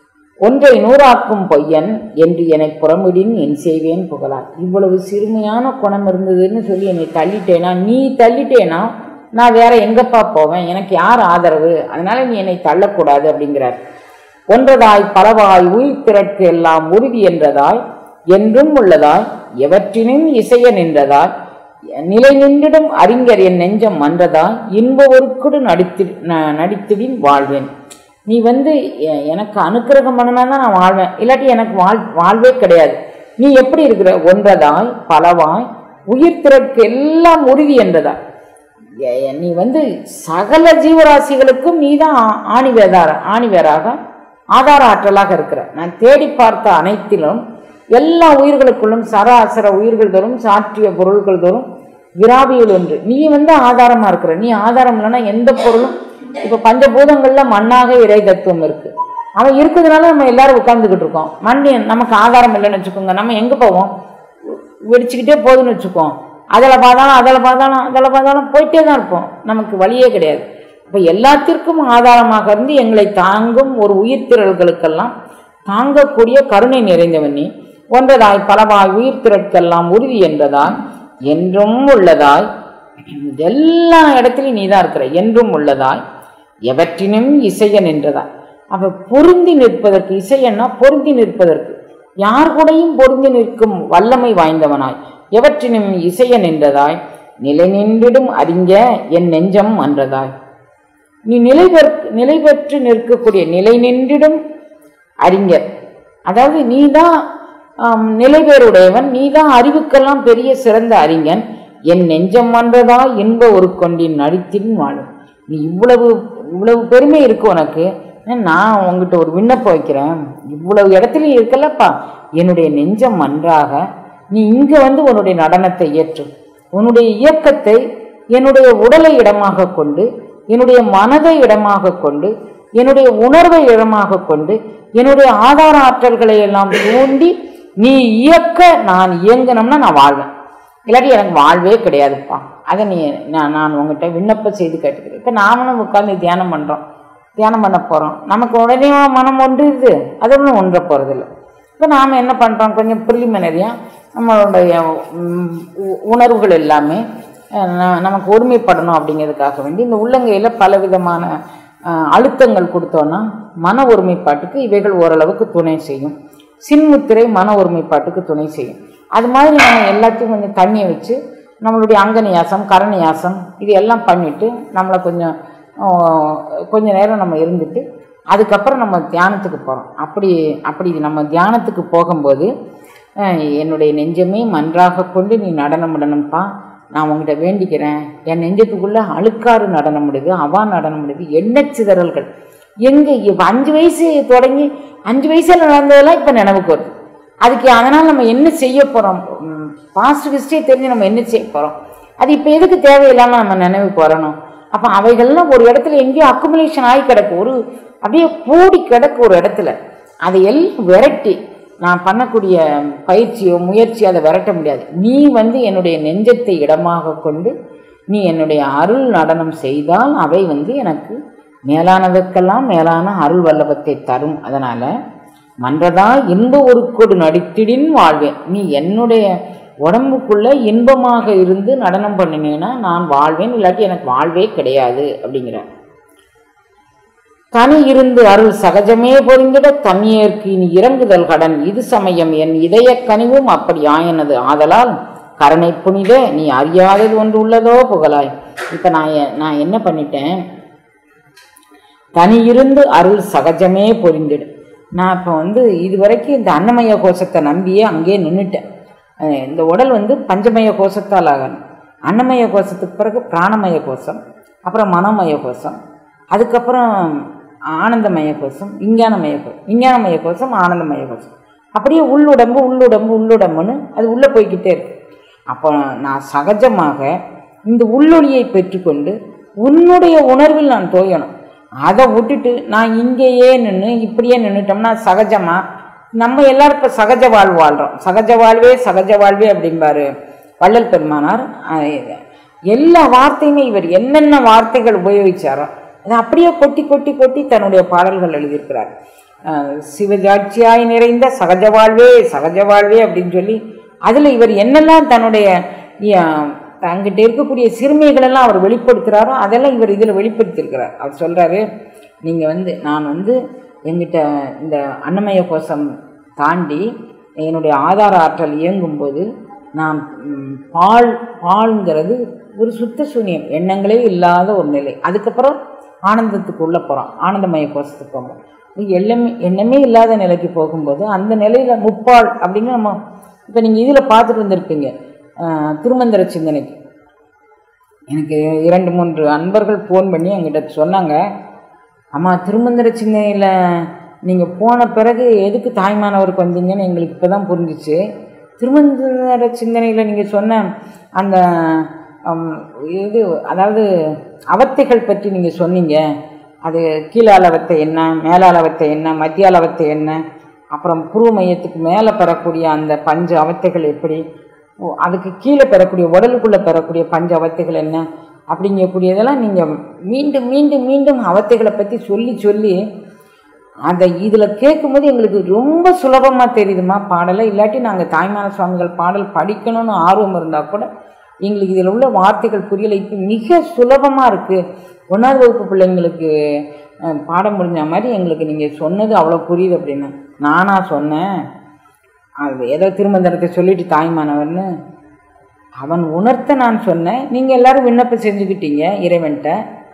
Speaker 1: ஒன்றை நூறாக்கும் பொய்யன் என்று என்னை புறமுடின் என் செய்வேன் புகழார் இவ்வளவு சிறுமையான குணம் இருந்ததுன்னு சொல்லி என்னை தள்ளிட்டேனா நீ தள்ளிட்டேனா நான் வேற எங்கப்பா போவேன் எனக்கு யார் ஆதரவு அதனால நீ என்னை தள்ளக்கூடாது அப்படிங்கிறார் ஒன்றதாய் பலவாய் உயிர் திரட்கு எல்லாம் உறுதி என்றதாய் என்றும் உள்ளதாய் எவற்றினும் இசைய நின்றதாய் நிலை நின்றிடும் அறிஞர் என் நெஞ்சம் மன்றதாய் இன்ப ஒருக்குடு நடித்து ந- நடித்திடின் வாழ்வேன் நீ வந்து எ- எனக்கு அனுக்கிரகம் பண்ணினா தான் நான் வாழ்வேன் இல்லாட்டி எனக்கு வாழ் வாழ்வே கிடையாது நீ எப்படி இருக்கிற ஒன்றதாய் பலவாய் உயிர் திரட்கு எல்லாம் உறுதி என்றதாய் எ- எ- நீ வந்து சகல ஜீவராசிகளுக்கும் நீ தான் ஆணி வேதார ஆணி வேறாக ஆதார ஆற்றலாக இருக்கிற நான் தேடி பார்த்த அனைத்திலும் எல்லா உயிர்களுக்குள்ளும் சராசர உயிர்கள் தோறும் சாற்றிய பொருள்கள் தோறும் விராபியுள் ஒன்று நீ வந்து ஆதாரமா இருக்கிற நீ ஆதாரம் இல்லைன்னா எந்த பொருளும் இப்ப பஞ்சபூதங்கள்ல மண்ணாக இறை தத்துவம் இருக்கு அவன் இருக்கிறதுனால நம்ம எல்லாரும் உட்கார்ந்துக்கிட்டு இருக்கோம் மண் நமக்கு ஆதாரம் இல்லைன்னு வச்சுக்கோங்க நம்ம எங்க போவோம் வெடிச்சுக்கிட்டே போகுதுன்னு வச்சுக்கோம் அதில் பார்த்தாலும் அதில் பார்த்தாலும் அதில் பார்த்தாலும் போயிட்டே தான் இருப்போம் நமக்கு வழியே கிடையாது இப்போ எல்லாத்திற்கும் ஆதாரமாக இருந்து எங்களை தாங்கும் ஒரு உயிர்த்திரள்களுக்கெல்லாம் தாங்கக்கூடிய கருணை நிறைந்தவன் நீ ஒன்றதாய் பலவாய் உயிர்த்திரட்கெல்லாம் உறுதி என்றதாய் என்றும் உள்ளதாய் எல்லா இடத்துலையும் நீ தான் இருக்கிற என்றும் உள்ளதாய் எவற்றினும் இசைய நின்றதாய் அப்ப பொருந்தி நிற்பதற்கு இசையன்னா பொருந்தி நிற்பதற்கு யார் கூடயும் பொருந்தி நிற்கும் வல்லமை வாய்ந்தவனாய் எவற்றினும் இசைய நின்றதாய் நிலை நின்றிடும் அறிஞ்ச என் நெஞ்சம் அன்றதாய் நீ நிலை பெற் நிலை பெற்று நிற்கக்கூடிய நிலை நின்றிடும் அறிஞர் அதாவது நீ தான் நிலை பேருடையவன் நீ தான் அறிவுக்கெல்லாம் பெரிய சிறந்த அறிஞன் என் நெஞ்சம் வந்ததா இன்ப ஒரு கொண்டின் நடித்தின் வாழும் நீ இவ்வளவு இவ்வளவு பெருமை இருக்கு உனக்கு நான் உங்ககிட்ட ஒரு விண்ணப்பம் வைக்கிறேன் இவ்வளவு இடத்துலையும் இருக்கல்லப்பா என்னுடைய நெஞ்சம் நன்றாக நீ இங்க வந்து உன்னுடைய நடனத்தை ஏற்று உன்னுடைய இயக்கத்தை என்னுடைய உடலை இடமாக கொண்டு என்னுடைய மனதை இடமாக கொண்டு என்னுடைய உணர்வை இடமாக கொண்டு என்னுடைய ஆதார ஆற்றல்களை எல்லாம் தூண்டி நீ இயக்க நான் இயங்கணும்னா நான் வாழ்வேன் இல்லாட்டி எனக்கு வாழ்வே கிடையாதுப்பா அதை நீ நான் நான் உங்ககிட்ட விண்ணப்பம் செய்து கேட்டுக்கிறேன் இப்போ நாமளும் உட்காந்து தியானம் பண்ணுறோம் தியானம் பண்ண போகிறோம் நமக்கு உடனே மனம் ஒன்றுது அது ஒன்றும் ஒன்ற போகிறதில்ல இப்போ நாம் என்ன பண்ணுறோம் கொஞ்சம் ப்ரிலிமினரியாக நம்மளுடைய ம், உ- உணர்வுகள் எல்லாமே அஹ், ந- நமக்கு ஒருமைப்படணும் அப்படிங்கிறதுக்காக வேண்டி இந்த உள்ளங்கையில் பலவிதமான அஹ், அழுத்தங்கள் கொடுத்தோன்னா மன ஒருமைப்பாட்டுக்கு இவைகள் ஓரளவுக்கு துணை செய்யும் சின்முத்திரை மன ஒருமைப்பாட்டுக்கு துணை செய்யும் அது மாதிரி நம்ம எல்லாத்தையும் கொஞ்சம் தண்ணியை வச்சு நம்மளுடைய அங்கநியாசம் கரநியாசம் இது எல்லாம் பண்ணிட்டு நம்மளை கொஞ்சம் ஆஹ், கொஞ்ச நேரம் நம்ம இருந்துட்டு அதுக்கப்புறம் நம்ம தியானத்துக்கு போகிறோம் அப்படி அப்படி நம்ம தியானத்துக்கு போகும்போது அஹ், என்னுடைய நெஞ்சமே மன்றாக கொண்டு நீ நடனம் விடணும்ப்பா நான் உங்ககிட்ட வேண்டிக்கிறேன் என் நெஞ்சத்துக்குள்ள அழுக்காறு நடனம் முடியுது அவா நடனம் முடியுது எண்ணெய் சிதறல்கள் எங்கே இப்போ அஞ்சு வயசு தொடங்கி அஞ்சு வயசுல நடந்ததெல்லாம் இப்போ நினைவுக்கு வருது அதுக்கு அதனால் நம்ம என்ன செய்ய போகிறோம் பாஸ்ட் ஹிஸ்ட்ரியை தெரிஞ்சு நம்ம என்ன செய்ய போகிறோம் அது இப்போ எதுக்கு தேவையில்லாமல் நம்ம நினைவுக்கு வரணும் அப்போ அவைகள்லாம் ஒரு இடத்துல எங்கேயோ அக்குமுலேஷன் ஆகி கிடக்கு ஒரு அப்படியே கூடி கிடக்கு ஒரு இடத்துல அதை எல்லாம் விரட்டி நான் பண்ணக்கூடிய பயிற்சியோ முயற்சியோ அதை விரட்ட முடியாது நீ வந்து என்னுடைய நெஞ்சத்தை இடமாக கொண்டு நீ என்னுடைய அருள் நடனம் செய்தால் அவை வந்து எனக்கு மேலானதற்கெல்லாம் மேலான அருள் வல்லபத்தை தரும் அதனால் மன்றதா இன்ப ஒருக்கொடு நடித்திடின் வாழ்வேன் நீ என்னுடைய உடம்புக்குள்ள இன்பமாக இருந்து நடனம் பண்ணினேன்னா நான் வாழ்வேன் இல்லாட்டி எனக்கு வாழ்வே கிடையாது அப்படிங்கிறார் தனி இருந்து அருள் சகஜமே பொருந்திட தனியேற்கு இனி இறங்குதல் கடன் இது சமயம் என் இதய கனிவும் அப்படி ஆயனது ஆதலால் கருணை புனித நீ அறியாதது ஒன்று உள்ளதோ புகழாய் இப்போ நான் எ- நான் என்ன பண்ணிட்டேன் தனி இருந்து அருள் சகஜமே பொரிந்திடு நான் இப்போ வந்து இதுவரைக்கும் இந்த அன்னமய கோஷத்தை நம்பியே அங்கேயே நின்றுட்டேன் அஹ் இந்த உடல் வந்து பஞ்சமய கோஷத்தால் ஆகணும் அன்னமய கோஷத்துக்கு பிறகு பிராணமய கோஷம் அப்புறம் மனோமய கோஷம் அதுக்கப்புறம் ஆனந்தமய கோஷம் விஞ்ஞானமய கோஷம் விஞ்ஞானமய கோஷம் ஆனந்தமய கோஷம் அப்படியே உள்ளுடம்பு உள்ளுடம்பு உள்ளுடம்புன்னு அது உள்ளே போய்க்கிட்டே இருக்கு அப்போ நான் சகஜமாக இந்த உள்ளொளியை பெற்றுக்கொண்டு உன்னுடைய உணர்வில் நான் தோயணும் அதை விட்டுட்டு நான் இங்கேயே நின்று இப்படியே நின்றுட்டோம்னா சகஜமாக நம்ம எல்லாரும் இப்போ சகஜ வாழ்வு வாழ்கிறோம் சகஜ வாழ்வே சகஜ வாழ்வே அப்படிம்பாரு வள்ளல் பெருமானார் அஹ் எல்லா வார்த்தையுமே இவர் என்னென்ன வார்த்தைகள் உபயோகிச்சாரோ அதை அப்படியே கொட்டி கொட்டி கொட்டி தன்னுடைய பாடல்கள் எழுதியிருக்கிறார் அஹ் சிவஜாட்சியாய் நிறைந்த சகஜ வாழ்வே சகஜ வாழ்வே அப்படின்னு சொல்லி அதில் இவர் என்னெல்லாம் தன்னுடைய அஹ், அங்கிட்ட இருக்கக்கூடிய சிறுமிகளெல்லாம் அவர் வெளிப்படுத்துகிறாரோ அதெல்லாம் இவர் இதில் வெளிப்படுத்தியிருக்கிறார் அவர் சொல்கிறாரு நீங்கள் வந்து நான் வந்து எங்கிட்ட இந்த அன்னமய கோஷம் தாண்டி என்னுடைய ஆதார ஆற்றல் இயங்கும்போது நான் ம், பால் பால்ங்கிறது ஒரு சுத்த சூன்யம் எண்ணங்களே இல்லாத ஒரு நிலை அதுக்கப்புறம் ஆனந்தத்துக்கு உள்ளே போகிறோம் ஆனந்தமய கோஷத்துக்கு போகிறோம் எண்ணமே எண்ணமே இல்லாத நிலைக்கு போகும்போது அந்த நிலையில் முப்பால் அப்படின்னு நம்ம இப்போ நீங்கள் இதில் பார்த்துட்டு வந்திருப்பீங்க அஹ், திருமந்திர சிந்தனைக்கு எனக்கு இரண்டு மூன்று அன்பர்கள் ஃபோன் பண்ணி என்கிட்ட சொன்னாங்க அம்மா திருமந்திர சிந்தனையில் நீங்கள் போன பிறகு எதுக்கு தாய்மானவருக்கு வந்தீங்கன்னு எங்களுக்கு இப்போ தான் புரிஞ்சிச்சு திருமந்திர சிந்தனையில் நீங்கள் சொன்ன அந்த ஹம், இது அதாவது அவத்தைகள் பற்றி நீங்கள் சொன்னீங்க அது கீழால அவத்தை என்ன மேலால அவத்தை என்ன மத்தியால அவத்தை என்ன அப்புறம் புருவ மையத்துக்கு மேலே பெறக்கூடிய அந்த பஞ்சு அவத்தைகள் எப்படி ஓ, அதுக்கு கீழே பெறக்கூடிய உடலுக்குள்ளே பெறக்கூடிய பஞ்ச அவத்தைகள் என்ன அப்படிங்கக்கூடியதெல்லாம் நீங்கள் மீண்டும் மீண்டும் மீண்டும் அவத்தைகளை பற்றி சொல்லி சொல்லி அதை இதில் கேட்கும்போது எங்களுக்கு ரொம்ப சுலபமாக தெரியுதுமா பாடலை இல்லாட்டி நாங்கள் தாய்மான சுவாமிகள் பாடல் படிக்கணும்னு ஆர்வம் இருந்தால் கூட எங்களுக்கு இதில் உள்ள வார்த்தைகள் புரியலை இப்போ மிக சுலபமாக இருக்குது ஒன்றாவது வகுப்பு பிள்ளைங்களுக்கு அஹ், பாடம் முடிஞ்ச மாதிரி எங்களுக்கு நீங்கள் சொன்னது அவ்வளோ புரியுது அப்படின்னு நானாக சொன்னேன் அது ஏதோ திருமந்திரத்தை சொல்லிட்டு தாய்மானவர்னு அவன் உணர்த்த நான் சொன்னேன் நீங்கள் எல்லாரும் விண்ணப்பம் செஞ்சுக்கிட்டீங்க இறைவன்கிட்ட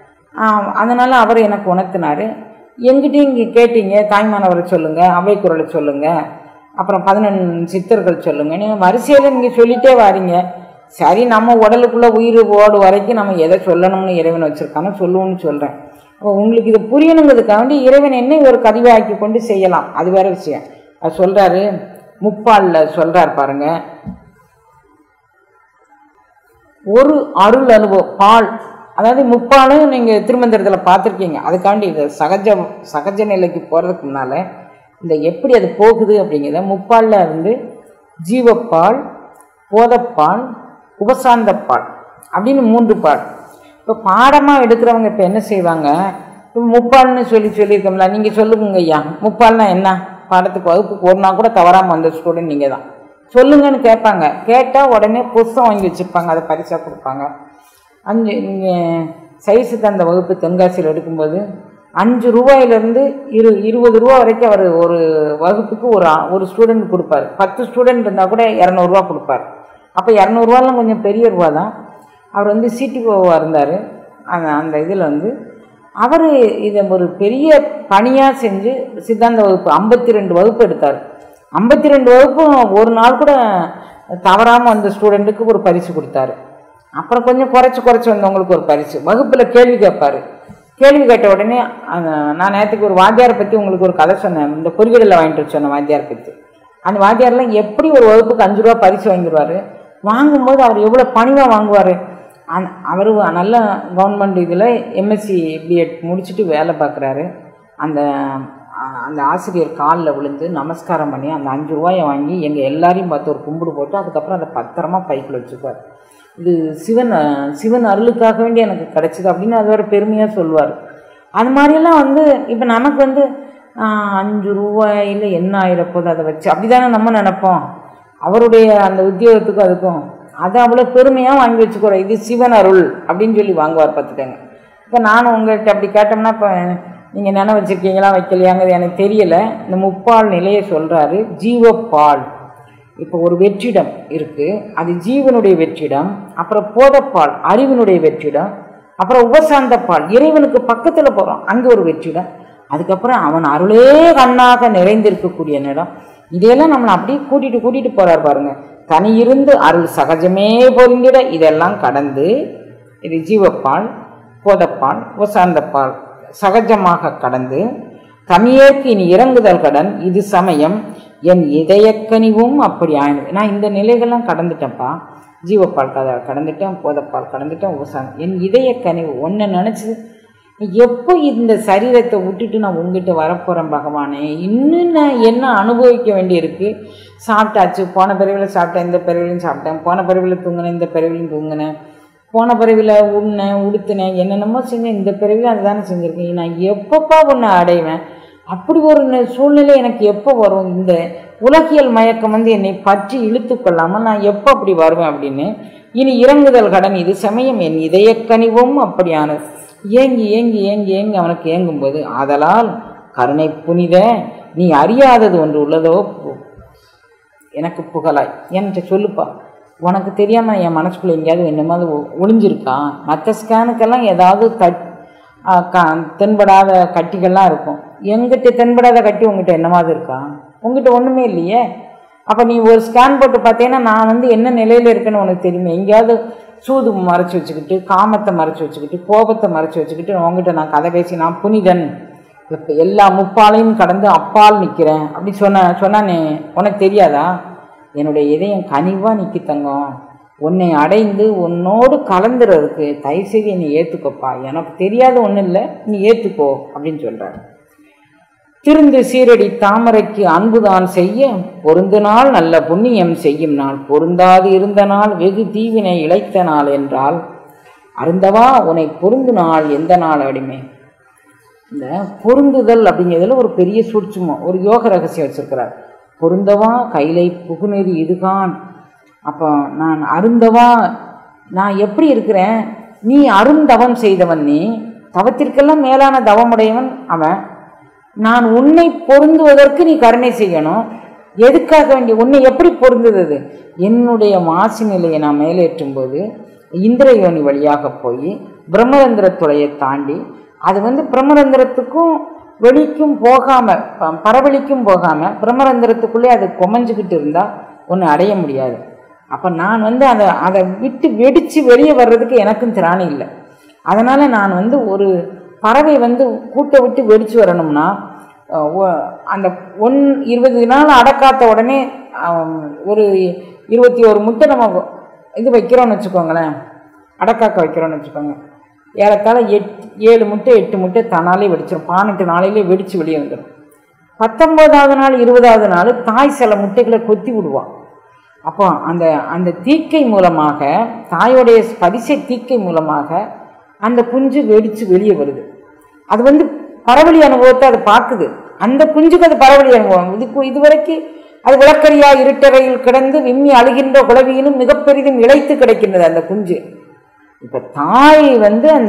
Speaker 1: அதனால் அவர் எனக்கு உணர்த்தினார் எங்கிட்டையும் இங்கே கேட்டீங்க தாய்மானவரை சொல்லுங்கள் அவை குரலை சொல்லுங்கள் அப்புறம் பதினொன்று சித்தர்கள் சொல்லுங்கள் நீங்கள் வரிசையில் நீங்கள் சொல்லிட்டே வாரீங்க சரி நம்ம உடலுக்குள்ளே உயிர் ஓடு வரைக்கும் நம்ம எதை சொல்லணும்னு இறைவன் வச்சுருக்கானோ சொல்லுவோம்னு சொல்கிறேன் அப்போ உங்களுக்கு இது புரியணுங்கிறதுக்காண்டி இறைவன் என்ன ஒரு கதிவாக்கி கொண்டு செய்யலாம் அது வேற விஷயம் அது சொல்கிறாரு முப்பாலில் சொல்கிறார் பாருங்க ஒரு அருள் அனுபவம் பால் அதாவது முப்பாலும் நீங்கள் திருமந்திரத்தில் பார்த்துருக்கீங்க அதுக்காண்டி இது சகஜ சகஜ நிலைக்கு போகிறதுக்கு முன்னால் இந்த எப்படி அது போகுது அப்படிங்கிறத முப்பாலில் வந்து ஜீவப்பால் போதப்பால் உபசாந்தப்பால் அப்படின்னு மூன்று பால் இப்போ பாடமாக எடுக்கிறவங்க இப்போ என்ன செய்வாங்க இப்போ முப்பால்னு சொல்லி சொல்லியிருக்கோம்ல நீங்கள் சொல்லுங்க ஐயா முப்பால்னா என்ன பாடத்துக்கு வகுப்புக்கு ஒரு நாள் கூட தவறாமல் வந்த ஸ்டூடெண்ட் நீங்கள் தான் சொல்லுங்கன்னு கேட்பாங்க கேட்டால் உடனே புஸ்தகம் வாங்கி வச்சுருப்பாங்க அதை பரிசாக கொடுப்பாங்க அஞ்சு நீங்கள் சைஸு தந்த வகுப்பு தென்காசியில் எடுக்கும்போது அஞ்சு ரூபாயிலேருந்து இரு இருபது ரூபா வரைக்கும் அவர் ஒரு வகுப்புக்கு ஒரு ஆ- ஒரு ஸ்டூடெண்ட் கொடுப்பார் பத்து ஸ்டூடெண்ட் இருந்தால் கூட இரநூறுவா கொடுப்பார் அப்போ இரநூறுவாலாம் கொஞ்சம் பெரிய ரூபா தான் அவர் வந்து சிடிஓவாக இருந்தார் அந்த அந்த இதில் வந்து அவர் இதை ஒரு பெரிய பணியாக செஞ்சு சித்தாந்த வகுப்பு ஐம்பத்தி ரெண்டு வகுப்பு எடுத்தார் ஐம்பத்தி ரெண்டு வகுப்பும் ஒரு நாள் கூட தவறாமல் வந்த ஸ்டூடெண்ட்டுக்கு ஒரு பரிசு கொடுத்தாரு அப்புறம் கொஞ்சம் குறைச்சி குறைச்சி வந்தவங்களுக்கு ஒரு பரிசு வகுப்பில் கேள்வி கேட்பாரு கேள்வி கேட்ட உடனே அந்த- நான் நேற்றுக்கு ஒரு வாத்தியாரை பற்றி உங்களுக்கு ஒரு கதை சொன்னேன் இந்த பொறிகடலை வாங்கிட்டு வர சொன்னேன் வாத்தியாரை பற்றி அந்த வாத்தியார்லாம் எப்படி ஒரு வகுப்புக்கு அஞ்சு ரூபா பரிசு வாங்கிடுவார் வாங்கும்போது அவர் எவ்வளோ பணிவாக வாங்குவார் அந் அவர் நல்ல கவர்மெண்ட் இதில் எம்எஸ்சி பிஎட் முடிச்சுட்டு வேலை பார்க்குறாரு அந்த அ- அந்த ஆசிரியர் காலில் விழுந்து நமஸ்காரம் பண்ணி அந்த அஞ்சு ரூபாயை வாங்கி எங்கள் எல்லாரையும் பார்த்து ஒரு கும்பிடு போட்டு அதுக்கப்புறம் அதை பத்திரமா பைக்கில் வச்சுக்குவார் இது சிவன் அஹ், சிவன் அருளுக்காக வேண்டி எனக்கு கிடைச்சிது அப்படின்னு அது ஒரு பெருமையாக சொல்லுவார் அது மாதிரியெல்லாம் வந்து இப்போ நமக்கு வந்து ஆஹ், அஞ்சு ரூபாயில் என்ன ஆயிரப்போது அதை வச்சு அப்படி தானே நம்ம நினைப்போம் அவருடைய அந்த உத்தியோகத்துக்கும் அதுக்கும் அதை அவ்வளோ பெருமையாக வாங்கி வச்சுக்கிறோம் இது சிவன் அருள் அப்படின்னு சொல்லி வாங்குவார் பார்த்துக்கங்க இப்போ நானும் உங்கள்கிட்ட அப்படி கேட்டோம்னா இப்போ நீங்கள் நினை வச்சுருக்கீங்களா வைக்கலையாங்கிறது எனக்கு தெரியலை இந்த முப்பால் நிலையை சொல்கிறாரு ஜீவப்பால் இப்போ ஒரு வெற்றிடம் இருக்குது அது ஜீவனுடைய வெற்றிடம் அப்புறம் போதப்பால் அறிவினுடைய வெற்றிடம் அப்புறம் உபசாந்த பால் இறைவனுக்கு பக்கத்தில் போகிறோம் அங்கே ஒரு வெற்றிடம் அதுக்கப்புறம் அவன் அருளே கண்ணாக நிறைந்திருக்கக்கூடிய இடம் இதையெல்லாம் நம்மளை அப்படியே கூட்டிகிட்டு கூட்டிகிட்டு போகிறார் பாருங்க தனி இருந்து அருள் சகஜமே பொருந்திட இதெல்லாம் கடந்து இது ஜீவப்பால் போதப்பால் உசாந்தப்பால் சகஜமாக கடந்து தமியேற்கு இனி இறங்குதல் கடன் இது சமயம் என் இதயக்கனிவும் அப்படி ஆயிடுது நான் இந்த நிலைகள்லாம் கடந்துட்டேன்ப்பா ஜீவப்பால் கதை கடந்துட்டேன் போதப்பால் கடந்துட்டேன் உசாந்தம் என் இதயக்கனிவு ஒன்றை நினச்சி எப்போ இந்த சரீரத்தை விட்டுட்டு நான் உங்ககிட்ட வரப்போகிறேன் பகவானே இன்னும் நான் என்ன அனுபவிக்க வேண்டியிருக்கு சாப்பிட்டாச்சு போன பிறவியில் சாப்பிட்டேன் இந்த பிறவிலையும் சாப்பிட்டேன் போன பிறவியில் தூங்கினேன் இந்த பிறவிலையும் தூங்கினேன் போன பிறவியில் உண்ணேன் உடுத்தினேன் என்னென்னமோ செஞ்சேன் இந்த பிறவியில் அதுதானே செஞ்சுருக்கேன் நான் எப்பப்பா உன்னை அடைவேன் அப்படி ஒரு ந- சூழ்நிலை எனக்கு எப்போ வரும் இந்த உலகியல் மயக்கம் வந்து என்னை பற்றி இழுத்து கொள்ளாமல் நான் எப்போ அப்படி வருவேன் அப்படின்னு இனி இறங்குதல் கடன் இது சமயம் என் இதயக்கனிவும் அப்படியானது ஏங்கி ஏங்கி ஏங்கி ஏங்கி அவனுக்கு ஏங்கும்போது ஆதலால் கருணை புனித நீ அறியாதது ஒன்று உள்ளதோ பு- எனக்கு புகழாய் என்கிட்ட சொல்லுப்பா உனக்கு தெரியாமல் என் மனசுக்குள்ளே எங்கேயாவது என்னமாவது ஒ- ஒளிஞ்சிருக்கா மற்ற ஸ்கேனுக்கெல்லாம் ஏதாவது கட் ஆ, க தென்படாத கட்டிகள்லாம் இருக்கும் எங்கிட்ட தென்படாத கட்டி உங்ககிட்ட என்னமாவது இருக்கா உங்ககிட்ட ஒன்றுமே இல்லையே அப்போ நீ ஒரு ஸ்கேன் போட்டு பார்த்தீங்கன்னா நான் வந்து என்ன நிலையில் இருக்கேன்னு உனக்கு தெரியுமே எங்கேயாவது சூது மறைச்சி வச்சுக்கிட்டு காமத்தை மறைச்சி வச்சுக்கிட்டு கோபத்தை மறைச்சி வச்சுக்கிட்டு உங்ககிட்ட நான் கதை பேசி நான் புனிதன் இப்போ எல்லா முப்பாலையும் கடந்து அப்பால் நிற்கிறேன் அப்படி சொன்ன சொன்னானே உனக்கு தெரியாதா என்னுடைய இதயம் கனிவாக நிற்கி தங்கம் உன்னை அடைந்து உன்னோடு கலந்துறதுக்கு தயவுசெய்து என்னை ஏற்றுக்கோப்பா எனக்கு தெரியாத ஒன்றும் இல்லை நீ ஏற்றுக்கோ அப்படின்னு சொல்கிறார் திருந்து சீரடி தாமரைக்கு அன்புதான் செய்ய பொருந்து நாள் நல்ல புண்ணியம் செய்யும் நாள் பொருந்தாது இருந்த நாள் வெகு தீவினை இழைத்த நாள் என்றால் அருந்தவா உன்னை பொருந்து நாள் எந்த நாள் அடிமை இந்த பொருந்துதல் அப்படிங்கிறதுல ஒரு பெரிய சூட்சுமம் ஒரு யோக ரகசியம் வச்சிருக்கிறார் பொருந்தவா கைலை புகுநெறி இதுகான் அப்போ நான் அருந்தவா நான் எப்படி இருக்கிறேன் நீ அருந்தவம் செய்தவன் நீ தவத்திற்கெல்லாம் மேலான தவமுடையவன் அவன் நான் உன்னை பொருந்துவதற்கு நீ கருணை செய்யணும் எதுக்காக வேண்டிய உன்னை எப்படி பொருந்துவது என்னுடைய மாசு நிலையை நான் மேலேற்றும் போது இந்திரயோனி வழியாக போய் பிரம்மரந்திர துளையை தாண்டி அது வந்து பிரம்மரந்திரத்துக்கும் வெளிக்கும் போகாமல் பரவலிக்கும் போகாமல் பிரம்மரந்திரத்துக்குள்ளே அது கொமஞ்சுக்கிட்டு இருந்தால் ஒன்று அடைய முடியாது அப்போ நான் வந்து அதை அதை விட்டு வெடித்து வெளியே வர்றதுக்கு எனக்கும் திராணி இல்லை அதனால் நான் வந்து ஒரு பறவை வந்து கூட்டை விட்டு வெடித்து வரணும்னா அஹ், ஒ- அந்த ஒன் இருபது நாள் அடக்காத்த உடனே அஹ், ஒரு இருபத்தி ஒரு முட்டை நம்ம இது வைக்கிறோம்னு வச்சுக்கோங்களேன் அடக்காக்க வைக்கிறோம்னு வச்சுக்கோங்க ஏறத்தாழ எட் ஏழு முட்டை எட்டு முட்டை தன்னாலே வெடிச்சிடும் பதினெட்டு நாளையிலே வெடித்து வெளியே வந்துடும் பத்தொம்போதாவது நாள் இருபதாவது நாள் தாய் சில முட்டைகளை கொத்தி விடுவான் அப்போ அந்த அந்த தீக்கை மூலமாக தாயோடைய பரிசை தீக்கை மூலமாக அந்த குஞ்சு வெடித்து வெளியே வருது அது வந்து பரவலி அனுபவத்தை அது பார்க்குது அந்த குஞ்சுக்கு அது பரவலி அனுபவம் இதுக்கு இதுவரைக்கும் அது விளக்கரியா இருட்டறையில் கிடந்து விம்மி அழுகின்ற குளவியினும் மிக பெரிதும் இழைத்து கிடக்கின்றது அந்த குஞ்சு இப்போ தாய் வந்து அந்த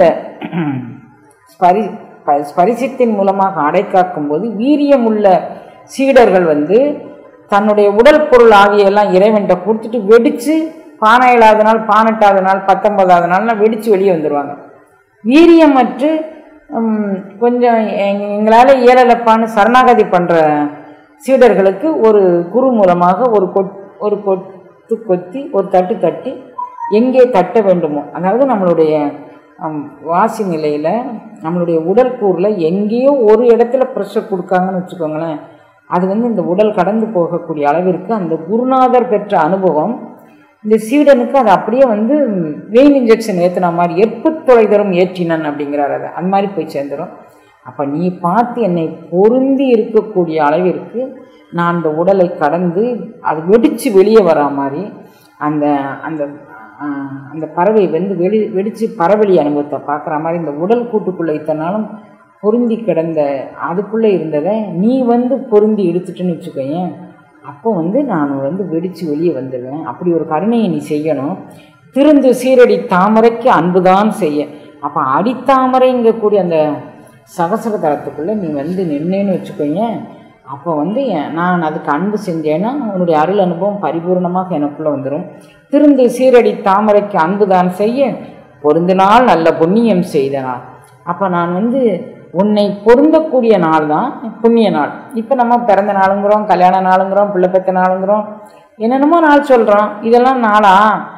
Speaker 1: ஸ்பரி ப- ஸ்பரிசத்தின் மூலமாக அடைக்காக்கும் போது வீரியமுள்ள சீடர்கள் வந்து தன்னுடைய உடல் பொருள் ஆவியெல்லாம் இறைவன்கிட்ட கொடுத்துட்டு வெடித்து பானையிலாவது நாள் பதினெட்டாவது நாள் பத்தொன்பதாவது நாள்லாம் வெடித்து வெளியே வந்துடுவாங்க வீரியமற்று ம், கொஞ்சம் எங்க- எங்களால் இயலலப்பான்னு சரணாகதி பண்ணுற சீடர்களுக்கு ஒரு குரு மூலமாக ஒரு கொட் ஒரு கொத்து கொத்தி ஒரு தட்டு தட்டி எங்கே தட்ட வேண்டுமோ அதாவது நம்மளுடைய ம், வாசி நிலையில் நம்மளுடைய உடல் கூறில் எங்கேயோ ஒரு இடத்துல ப்ரெஷர் கொடுக்காங்கன்னு வச்சுக்கோங்களேன் அது வந்து இந்த உடல் கடந்து போகக்கூடிய அளவிற்கு அந்த குருநாதர் பெற்ற அனுபவம் இந்த சீடனுக்கு அது அப்படியே வந்து வெயின் இன்ஜெக்ஷன் ஏற்றின மாதிரி எப்ப தொலைதரும் ஏற்றினன் அப்படிங்கிறார் அது அந்த மாதிரி போய் சேர்ந்துடும் அப்போ நீ பார்த்து என்னை பொருந்தி இருக்கக்கூடிய அளவிற்கு நான் அந்த உடலை கடந்து அது வெடித்து வெளியே வரா மாதிரி அந்த அந்த ஆஹ், அந்த பறவை வந்து வெடி வெடித்து பறவெளி அனுபவத்தை பார்க்குற மாதிரி இந்த உடல் கூட்டுக்குள்ளே இத்தனாலும் பொருந்தி கிடந்த அதுக்குள்ளே இருந்ததை நீ வந்து பொருந்தி எடுத்துட்டுன்னு வச்சுக்கோயேன் அப்போ வந்து நான் வந்து வெடித்து வெளியே வந்துடுவேன் அப்படி ஒரு கருணையை நீ செய்யணும் திருந்து சீரடி தாமரைக்கு அன்புதான் செய்ய அப்போ அடித்தாமரைங்கக்கூடிய அந்த சகசர தளத்துக்குள்ளே நீ வந்து நின்னேன்னு வச்சுக்கோங்க அப்போ வந்து என்- நான் அதுக்கு அன்பு செஞ்சேன்னா உன்னுடைய அருள் அனுபவம் பரிபூர்ணமாக எனக்குள்ளே வந்துடும் திருந்து சீரடி தாமரைக்கு அன்புதான் செய்ய பொருந்தினால் நல்ல புண்ணியம் செய்த நாள் அப்போ நான் வந்து உன்னை பொருந்தக்கூடிய நாள் தான் புண்ணிய நாள் இப்போ நம்ம பிறந்த நாளுங்கிறோம் கல்யாண நாளுங்கிறோம் பிள்ளை பெற்ற நாளுங்கிறோம் என்னென்னமோ நாள் சொல்கிறோம் இதெல்லாம் நாளா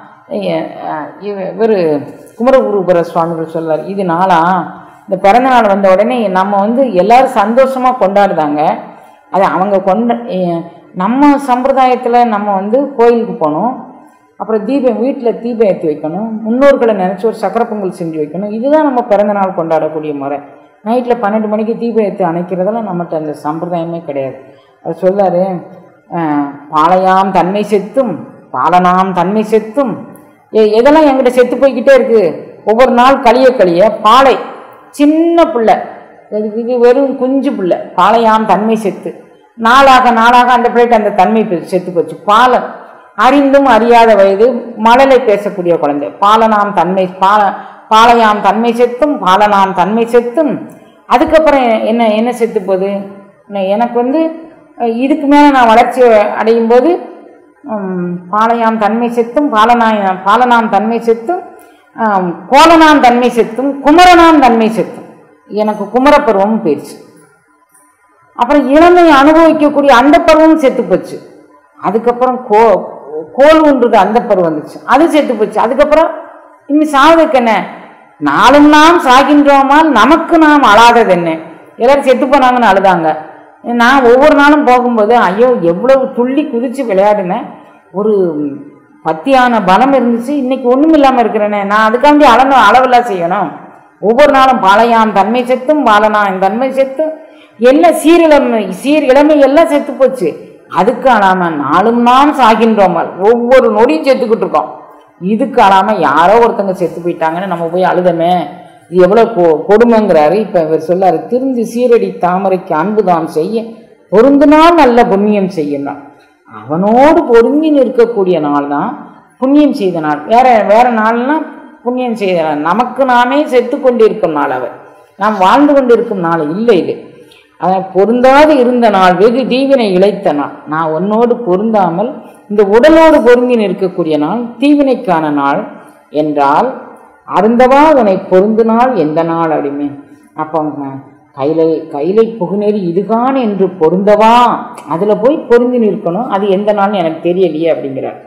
Speaker 1: இவர் குமரகுருபுர சுவாமிகள் சொல்றார் இது நாளா இந்த பிறந்த நாள் வந்த உடனே நம்ம வந்து எல்லாரும் சந்தோஷமாக கொண்டாடுதாங்க அது அவங்க கொண்ட எ- நம்ம சம்பிரதாயத்தில் நம்ம வந்து கோயிலுக்கு போகணும் அப்புறம் தீபம் வீட்டில் தீபம் ஏற்றி வைக்கணும் முன்னோர்களை நினச்சி ஒரு சக்கரை பொங்கல் செஞ்சு வைக்கணும் இதுதான் நம்ம பிறந்த நாள் கொண்டாடக்கூடிய முறை நைட்டில் பன்னெண்டு மணிக்கு தீபம் ஏற்றி அணைக்கிறதெல்லாம் நம்மகிட்ட அந்த சம்பிரதாயமே கிடையாது அது சொல்லாரு பாளையாம் தன்மை செத்தும் பாலனாம் தன்மை செத்தும் எ- எதெல்லாம் என்கிட்ட செத்து போய்கிட்டே இருக்கு ஒவ்வொரு நாள் கழிய கழிய பாலை சின்ன பிள்ளை இது இது வெறும் குஞ்சு பிள்ளை பாளையாம் தன்மை செத்து நாளாக நாளாக அந்த பிள்ளைக்கு அந்த தன்மை பெ- செத்து போச்சு பாலன் அறிந்தும் அறியாத வயது மழலை பேசக்கூடிய குழந்தை பாலனாம் தன்மை பால பாளையாம் தன்மை செத்தும் பாலனாம் தன்மை செத்தும் அதுக்கப்புறம் என்ன என்ன செத்து போகுது நெ- எனக்கு வந்து அஹ், இதுக்கு மேலே நான் வளர்ச்சி அடையும் போது உம், பாளையாம் தன்மை செத்தும் பாலனாய் பாலனாம் தன்மை செத்தும் ஆம், கோலனாம் தன்மை செத்தும் குமரனாம் தன்மை செத்தும் எனக்கு குமரப்பருவம் போயிடுச்சு அப்புறம் இளமை அனுபவிக்கக்கூடிய அந்த பருவம் செத்து போச்சு அதுக்கப்புறம் கோ கோல் ஒன்றுது அந்த பருவம் வந்துச்சு அது செத்து போச்சு அதுக்கப்புறம் இன்னும் சாவதுக்கு என்ன நாளும் நாம் சாகின்றோமால் நமக்கு நாம் அழாதது என்ன எல்லாரும் செத்து போனாங்கன்னு அழுதாங்க நான் ஒவ்வொரு நாளும் போகும்போது ஐயோ எவ்வளவு துள்ளி குதிச்சு விளையாடினேன் ஒரு பத்தியான பலம் இருந்துச்சு இன்னைக்கு ஒன்றும் இல்லாமல் இருக்கிறேனே நான் அதுக்காண்டி அளணும் அளவெல்லாம் செய்யணும் ஒவ்வொரு நாளும் பாளையாம் தன்மை செத்தும் பாலனாம் தன்மை செத்தும் எல்லாம் சீரிழமை சீர் இளமை எல்லாம் செத்து போச்சு அதுக்கு அழாம நாளும் நாம் சாகின்றோமல் ஒவ்வொரு நொடியும் செத்துக்கிட்டு இருக்கோம் இதுக்கு அழாம யாரோ ஒருத்தங்க செத்து போயிட்டாங்கன்னு நம்ம போய் அழுதமே இது எவ்வளோ கொ கொடுமைங்கிறாரு இப்போ இவர் சொல்லாரு திருந்து சீரடி தாமரைக்கு அன்புதான் செய்ய பொருந்தினால் நல்ல புண்ணியம் செய்யணும் அவனோடு பொருந்தி நிற்கக்கூடிய நாள் தான் புண்ணியம் செய்த நாள் வேற வேற நாள்னா புண்ணியம் செய்த நாள் நமக்கு நாமே செத்து கொண்டிருக்கும் நாள் அவர் நாம் வாழ்ந்து கொண்டிருக்கும் நாள் இல்லை இது அவன் பொருந்தாது இருந்த நாள் வெகு தீவினை இழைத்த நாள் நான் உன்னோடு பொருந்தாமல் இந்த உடலோடு பொருந்தி நிற்கக்கூடிய நாள் தீவினைக்கான நாள் என்றால் அருந்தவா உன்னை பொருந்தினால் எந்த நாள் அப்படிமே அப்போ கையில கையிலை புகுநெறி இதுகான் என்று பொருந்தவா அதில் போய் பொருந்தி நிற்கணும் அது எந்த நாள்னு எனக்கு தெரியலையே அப்படிங்கிறார்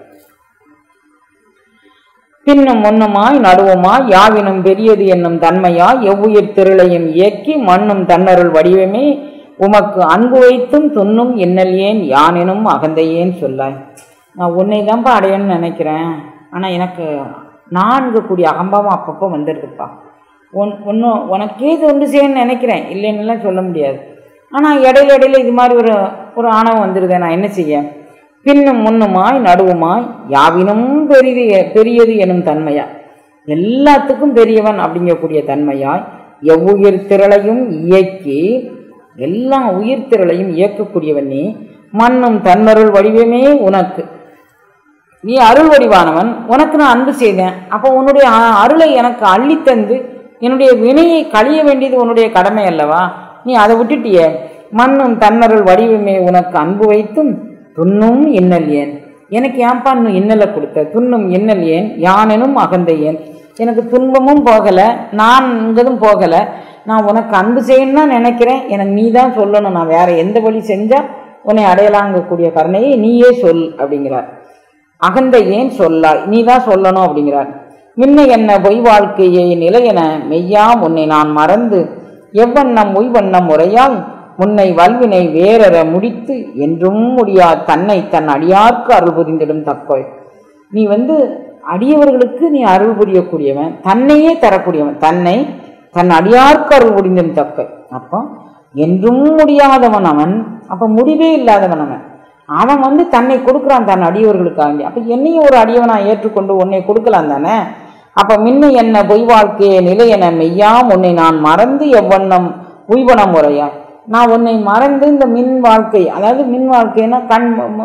Speaker 1: பின்னும் முன்னுமாய் நடுவுமாய் யாவினும் பெரியது என்னும் தன்மையாய் எவ்வுயிர் திரளையும் இயக்கி மண்ணும் தன்னருள் வடிவமே உமக்கு அன்பு வைத்தும் துண்ணும் என்னல் ஏன் யானெனும் அகந்தையேன் சொல்லாய் நான் உன்னை தான்ப்பா அடையணும்னு நினைக்கிறேன் ஆனால் எனக்கு நான் கூடிய அகம்பாவம் அப்பப்போ வந்துடுதுப்பா உன் ஒன்றும் உனக்கே இது ஒன்று செய்யணும்னு நினைக்கிறேன் இல்லைன்னுலாம் சொல்ல முடியாது ஆனால் இடையில இடையில இது மாதிரி ஒரு ஒரு ஆணவம் வந்துடுதே நான் என்ன செய்ய பின்னும் முன்னுமாய் நடுவுமாய் யாவினும் பெரிது பெரியது எனும் தன்மையா எல்லாத்துக்கும் பெரியவன் அப்படிங்கக்கூடிய தன்மையாய் எவ்வுயிர் திரளையும் இயக்கி எல்லா உயிர் திரளையும் இயக்கக்கூடியவன் நீ மண்ணும் தன்னருள் வடிவமே உனக்கு நீ அருள் வடிவானவன் உனக்கு நான் அன்பு செய்தேன் அப்போ உன்னுடைய அ- அருளை எனக்கு அள்ளித்தந்து என்னுடைய வினையை கழிய வேண்டியது உன்னுடைய கடமை அல்லவா நீ அதை விட்டுட்டியே மண்ணும் தன்னருள் வடிவமே உனக்கு அன்பு வைத்தும் துண்ணும் இன்னல் ஏன் எனக்கு ஏன்பா இன்னும் இன்னலை கொடுத்த துண்ணும் இன்னல் ஏன் யானெனும் அகந்தை ஏன் எனக்கு துன்பமும் போகலை நான் இங்கதும் போகலை நான் உனக்கு அன்பு செய்யணும்னு தான் நினைக்கிறேன் எனக்கு நீ தான் சொல்லணும் நான் வேற எந்த வழி செஞ்சால் உன்னை அடையலாங்கக்கூடிய கருணையை நீயே சொல் அப்படிங்கிறார் அகந்தை ஏன் சொல்லாய் நீ தான் சொல்லணும் அப்படிங்கிறார் முன்ன என்ன பொய் வாழ்க்கையை நிலையென மெய்யாம் உன்னை நான் மறந்து எவ்வண்ணம் உய்வண்ணம் முறையால் முன்னை வல்வினை வேறற முடித்து என்றும் முடியா தன்னை தன் அடியார்க்கு அருள் புரிந்திடும் தக்கோய் நீ வந்து அடியவர்களுக்கு நீ அருள் புரியக்கூடியவன் தன்னையே தரக்கூடியவன் தன்னை தன் அடியார்க்கு அருள் புரிந்திடும் தக்கை அப்போ என்றும் முடியாதவன் அவன் அப்போ முடிவே இல்லாதவன் அவன் அவன் வந்து தன்னை கொடுக்குறான் தன் அடியவர்களுக்காக அப்போ என்னையும் ஒரு அடியவனா ஏற்றுக்கொண்டு உன்னை கொடுக்கலாம் தானே அப்போ மின்ன என்ன பொய் வாழ்க்கையே நிலை என மெய்யாம் உன்னை நான் மறந்து எவ்வண்ணம் உய்வன முறையா நான் உன்னை மறந்து இந்த மின் வாழ்க்கை அதாவது மின் வாழ்க்கைன்னா கண்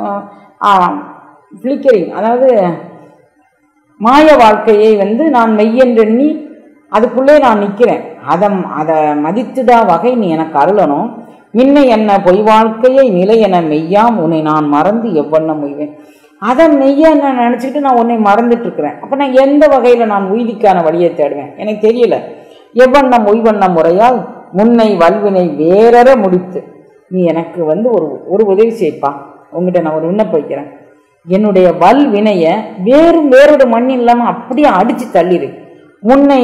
Speaker 1: ஃப்ளிக்கரிங் அதாவது மாய வாழ்க்கையை வந்து நான் மெய்யென்றெண்ணி அதுக்குள்ளே நான் நிற்கிறேன் அதை அதை மதித்துதா வகை நீ எனக்கு அருளணும் மின்ன என்ன பொய் வாழ்க்கையை நிலை என மெய்யாம் உன்னை நான் மறந்து எவ்வண்ணம் உய்வேன் அதை மெய்யா நான் நினச்சிக்கிட்டு நான் உன்னை மறந்துட்டு இருக்கிறேன் அப்போ நான் எந்த வகையில் நான் உய்திக்கான வழியை தேடுவேன் எனக்கு தெரியல எவ்வண்ணம் உய்வண்ணம் முறையால் முன்னை வல்வினை வேறற முடித்து நீ எனக்கு வந்து ஒரு ஒரு உதவி செய்ப்பா உங்ககிட்ட நான் ஒரு விண்ணப்பம் வைக்கிறேன் என்னுடைய வல் வினையை வேறு வேறொரு மண் இல்லாமல் அப்படியே அடித்து தள்ளிடு முன்னை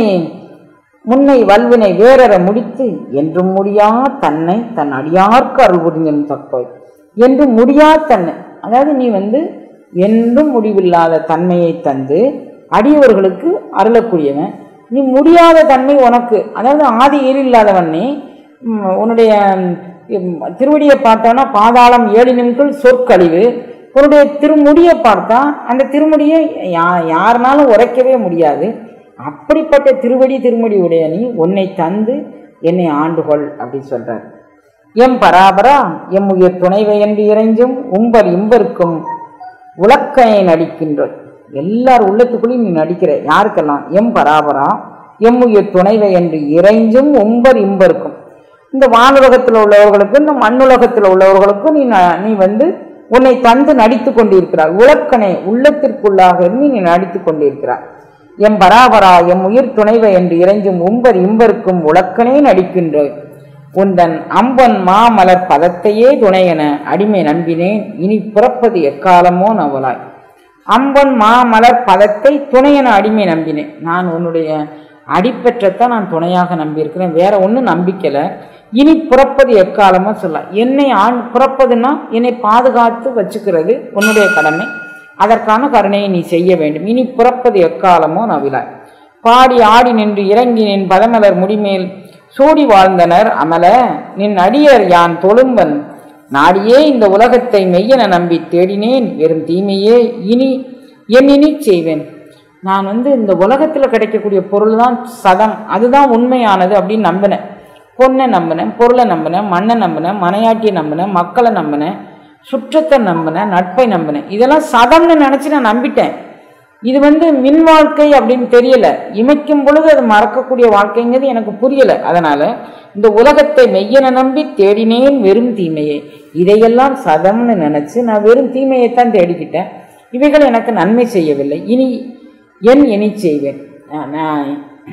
Speaker 1: முன்னை வல்வினை வேறற முடித்து என்றும் முடியா தன்னை தன் அடியார்க்கு அருள் புரிஞ்சன் தக்கோய் என்று முடியா தன்னை அதாவது நீ வந்து என்றும் முடிவில்லாத தன்மையை தந்து அடியவர்களுக்கு அருளக்கூடியவன் நீ முடியாத தன்மை உனக்கு அதாவது ஆதி இல்லாதவன் நீ ம், உன்னுடைய ம், திருவடியை பார்த்தோன்னா பாதாளம் ஏழு நிமிஷம் சொற்கழிவு உன்னுடைய திருமுடியை பார்த்தா அந்த திருமுடியை யா யாருனாலும் உரைக்கவே முடியாது அப்படிப்பட்ட திருவடி திருமுடி உடைய நீ உன்னை தந்து என்னை ஆண்டுகொள் அப்படின்னு சொல்றார் எம் பராபரா எம் உயிர் துணைவை என்று இறைஞ்சும் உம்பர் இம்பருக்கும் உலக்கையை நடிக்கின்றோய் எல்லார் உள்ளத்துக்குள்ளேயும் நீ நடிக்கிற யாருக்கெல்லாம் எம் பராபரா எம் உயிர் துணைவை என்று இறைஞ்சும் உம்பர் இம்பருக்கும் இந்த வானுலகத்தில் உள்ளவர்களுக்கும் இந்த மண்ணுலகத்தில் உள்ளவர்களுக்கும் நீ ந- நீ வந்து உன்னை தந்து நடித்து கொண்டிருக்கிறாய் உலக்கனை உள்ளத்திற்குள்ளாக இருந்து நீ நடித்து கொண்டிருக்கிறாய் எம் பராபரா எம் உயிர் துணைவை என்று இறைஞ்சும் உம்பர் இம்பருக்கும் உலக்கனே நடிக்கின்றோய் உந்தன் அம்பன் மாமலர் பதத்தையே துணையென அடிமை நம்பினேன் இனி பிறப்பது எக்காலமோ நவலாய் அம்பன் மாமலர் பதத்தை துணையென அடிமை நம்பினேன் நான் உன்னுடைய அடிப்பற்றத்தான் நான் துணையாக நம்பியிருக்கிறேன் வேற ஒன்றும் நம்பிக்கல இனி பிறப்பது எக்காலமோ சொல்ல என்னை ஆண் பிறப்பதுன்னா என்னை பாதுகாத்து வச்சுக்கிறது உன்னுடைய கடமை அதற்கான கருணையை நீ செய்ய வேண்டும் இனி பிறப்பது எக்காலமோ நவிலாய் பாடி ஆடி நின்று இறங்கி நின் பதமலர் முடிமேல் சூடி வாழ்ந்தனர் அமல நின் அடியர் யான் தொழும்பன் நாடியே இந்த உலகத்தை மெய்யென நம்பி தேடினேன் வெறும் தீமையே இனி என்னினி செய்வேன் நான் வந்து இந்த உலகத்தில் கிடைக்கக்கூடிய பொருள் தான் சதம் அதுதான் உண்மையானது அப்படின்னு நம்பினேன் பொண்ணை நம்பினேன் பொருளை நம்பினேன் மண்ணை நம்பினேன் மனையாட்டியை நம்பினேன் மக்களை நம்பினேன் சுற்றத்தை நம்பினேன் நட்பை நம்பினேன் இதெல்லாம் சதம்னு நினச்சி நான் நம்பிட்டேன் இது வந்து மின் வாழ்க்கை அப்படின்னு தெரியல இமைக்கும் பொழுது அது மறக்கக்கூடிய வாழ்க்கைங்கிறது எனக்கு புரியல அதனால இந்த உலகத்தை மெய்யென நம்பி தேடினேன் வெறும் தீமையை இதையெல்லாம் சதம்னு நினைச்சு நான் வெறும் தீமையைத்தான் தேடிக்கிட்டேன் இவைகள் எனக்கு நன்மை செய்யவில்லை இனி என் இனி செய்வேன் நான் நான்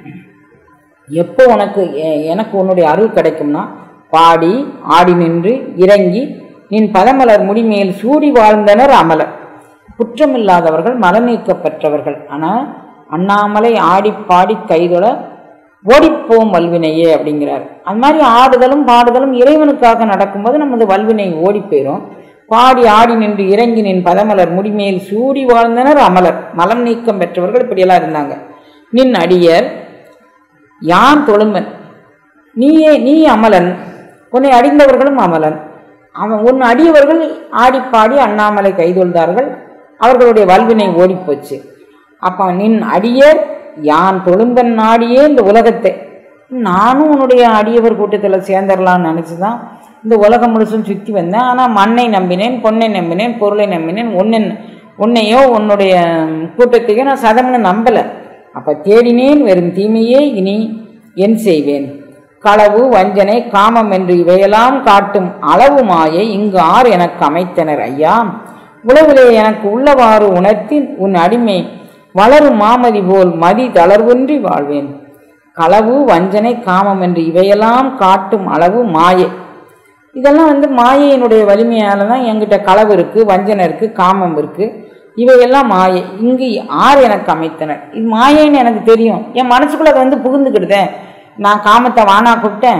Speaker 1: எப்போ உனக்கு எ- எனக்கு உன்னுடைய அருள் கிடைக்கும்னா பாடி ஆடி நின்று இறங்கி நின் பதமலர் முடிமேல் சூடி வாழ்ந்தனர் அமலர் குற்றமில்லாதவர்கள் மலம் நீக்கப் பெற்றவர்கள் ஆனால் அண்ணாமலை ஆடி பாடி கைதொட ஓடிப்போம் வல்வினையே அப்படிங்கிறார் அது மாதிரி ஆடுதலும் பாடுதலும் இறைவனுக்காக நடக்கும்போது நமது வல்வினை ஓடி போயிடும் பாடி ஆடி நின்று இறங்கி நின் பதமலர் முடிமேல் சூடி வாழ்ந்தனர் அமலர் மலம் நீக்கம் பெற்றவர்கள் இப்படியெல்லாம் இருந்தாங்க நின் அடியர் யான் தொழும்பன் நீயே நீ அமலன் உன்னை அடிந்தவர்களும் அமலன் அவன் உன் அடியவர்கள் ஆடிப்பாடி அண்ணாமலை கைதொழ்ந்தார்கள் அவர்களுடைய வல்வினை ஓடிப்போச்சு அப்போ நின் அடியர் யான் தொழும்பன் நாடியே இந்த உலகத்தை நானும் உன்னுடைய அடியவர் கூட்டத்தில் சேர்ந்துடலாம்னு நினச்சி தான் இந்த உலகம் முழுசும் சுற்றி வந்தேன் ஆனால் மண்ணை நம்பினேன் பொன்னை நம்பினேன் பொருளை நம்பினேன் உன்னை உன்னையோ உன்னுடைய கூட்டத்தையோ நான் சதம்னு நம்பலை அப்போ தேடினேன் வெறும் தீமையே இனி என் செய்வேன் களவு வஞ்சனை காமம் என்று இவையெல்லாம் காட்டும் அளவு மாயை இங்கு ஆர் எனக்கு அமைத்தனர் ஐயா உளவிலே எனக்கு உள்ளவாறு உணர்த்தி உன் அடிமை வளரும் மாமதி போல் மதி தளர்வின்றி வாழ்வேன் களவு வஞ்சனை காமம் என்று இவையெல்லாம் காட்டும் அளவு மாயை இதெல்லாம் வந்து மாயையினுடைய வலிமையால தான் என்கிட்ட களவு இருக்குது வஞ்சனை இருக்குது காமம் இருக்குது இவையெல்லாம் மாயை இங்கு ஆர் எனக்கு அமைத்தனர் இது மாயைன்னு எனக்கு தெரியும் என் மனசுக்குள்ள அது வந்து புகுந்துக்கிடுதே நான் காமத்தை வானா கூப்பிட்டேன்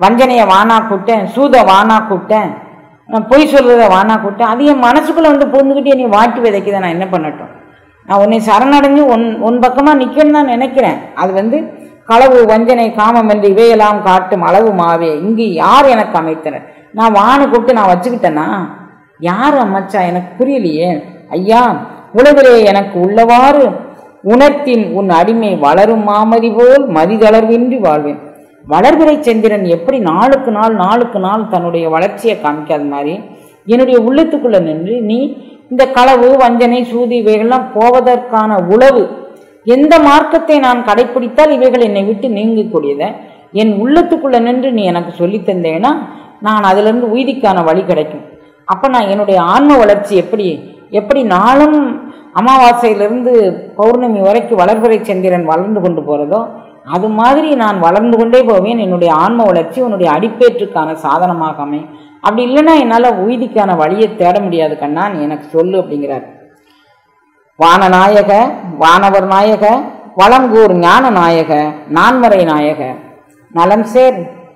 Speaker 1: வஞ்சனையை வானா கூப்பிட்டேன் சூத வானா கூப்பிட்டேன் நான் பொய் சொல்கிறத வானா கூப்பிட்டேன் அது என் மனசுக்குள்ளே வந்து பூந்துக்கிட்டு என்னை வாட்டி விதைக்குதை நான் என்ன பண்ணட்டும் நான் உன்னை சரணடைஞ்சு உன் உன் பக்கமாக நிற்கணும்னு தான் நினைக்கிறேன் அது வந்து களவு வஞ்சனை காமம் என்று இவையெல்லாம் காட்டும் அளவு மாவே இங்கு யார் எனக்கு அமைத்தனர் நான் வானை கூப்பிட்டு நான் வச்சுக்கிட்டேனா யார் அமைச்சா எனக்கு புரியலையே ஐயா உலகிலே எனக்கு உள்ளவாறு உணர்த்தின் உன் அடிமை வளரும் மாமதி போல் மதிதளர்வின்றி வாழ்வேன் வளர்பிறை சந்திரன் எப்படி நாளுக்கு நாள் நாளுக்கு நாள் தன்னுடைய வளர்ச்சியை காமிக்காத மாதிரி என்னுடைய உள்ளத்துக்குள்ள நின்று நீ இந்த களவு வஞ்சனை சூது இவைகள்லாம் போவதற்கான உளவு எந்த மார்க்கத்தை நான் கடைப்பிடித்தால் இவைகள் என்னை விட்டு நீங்கக்கூடியதை என் உள்ளத்துக்குள்ள நின்று நீ எனக்கு சொல்லித் தந்தேன்னா நான் அதிலிருந்து உய்திக்கான வழி கிடைக்கும் அப்போ நான் என்னுடைய ஆன்ம வளர்ச்சி எப்படி எப்படி நாளும் அமாவாசையிலிருந்து பௌர்ணமி வரைக்கும் வளர்பிறை சந்திரன் வளர்ந்து கொண்டு போகிறதோ அது மாதிரி நான் வளர்ந்து கொண்டே போவேன் என்னுடைய ஆன்ம வளர்ச்சி உன்னுடைய அடிப்பேற்றுக்கான சாதனமாக அமை அப்படி இல்லைன்னா என்னால் உய்திக்கான வழியை தேட முடியாது கண்ணா நீ எனக்கு சொல்லு அப்படிங்கிறார் வானநாயக வானவர் நாயக வளங்கூர் ஞான நாயக நான்மறை நாயக நலம் சேர்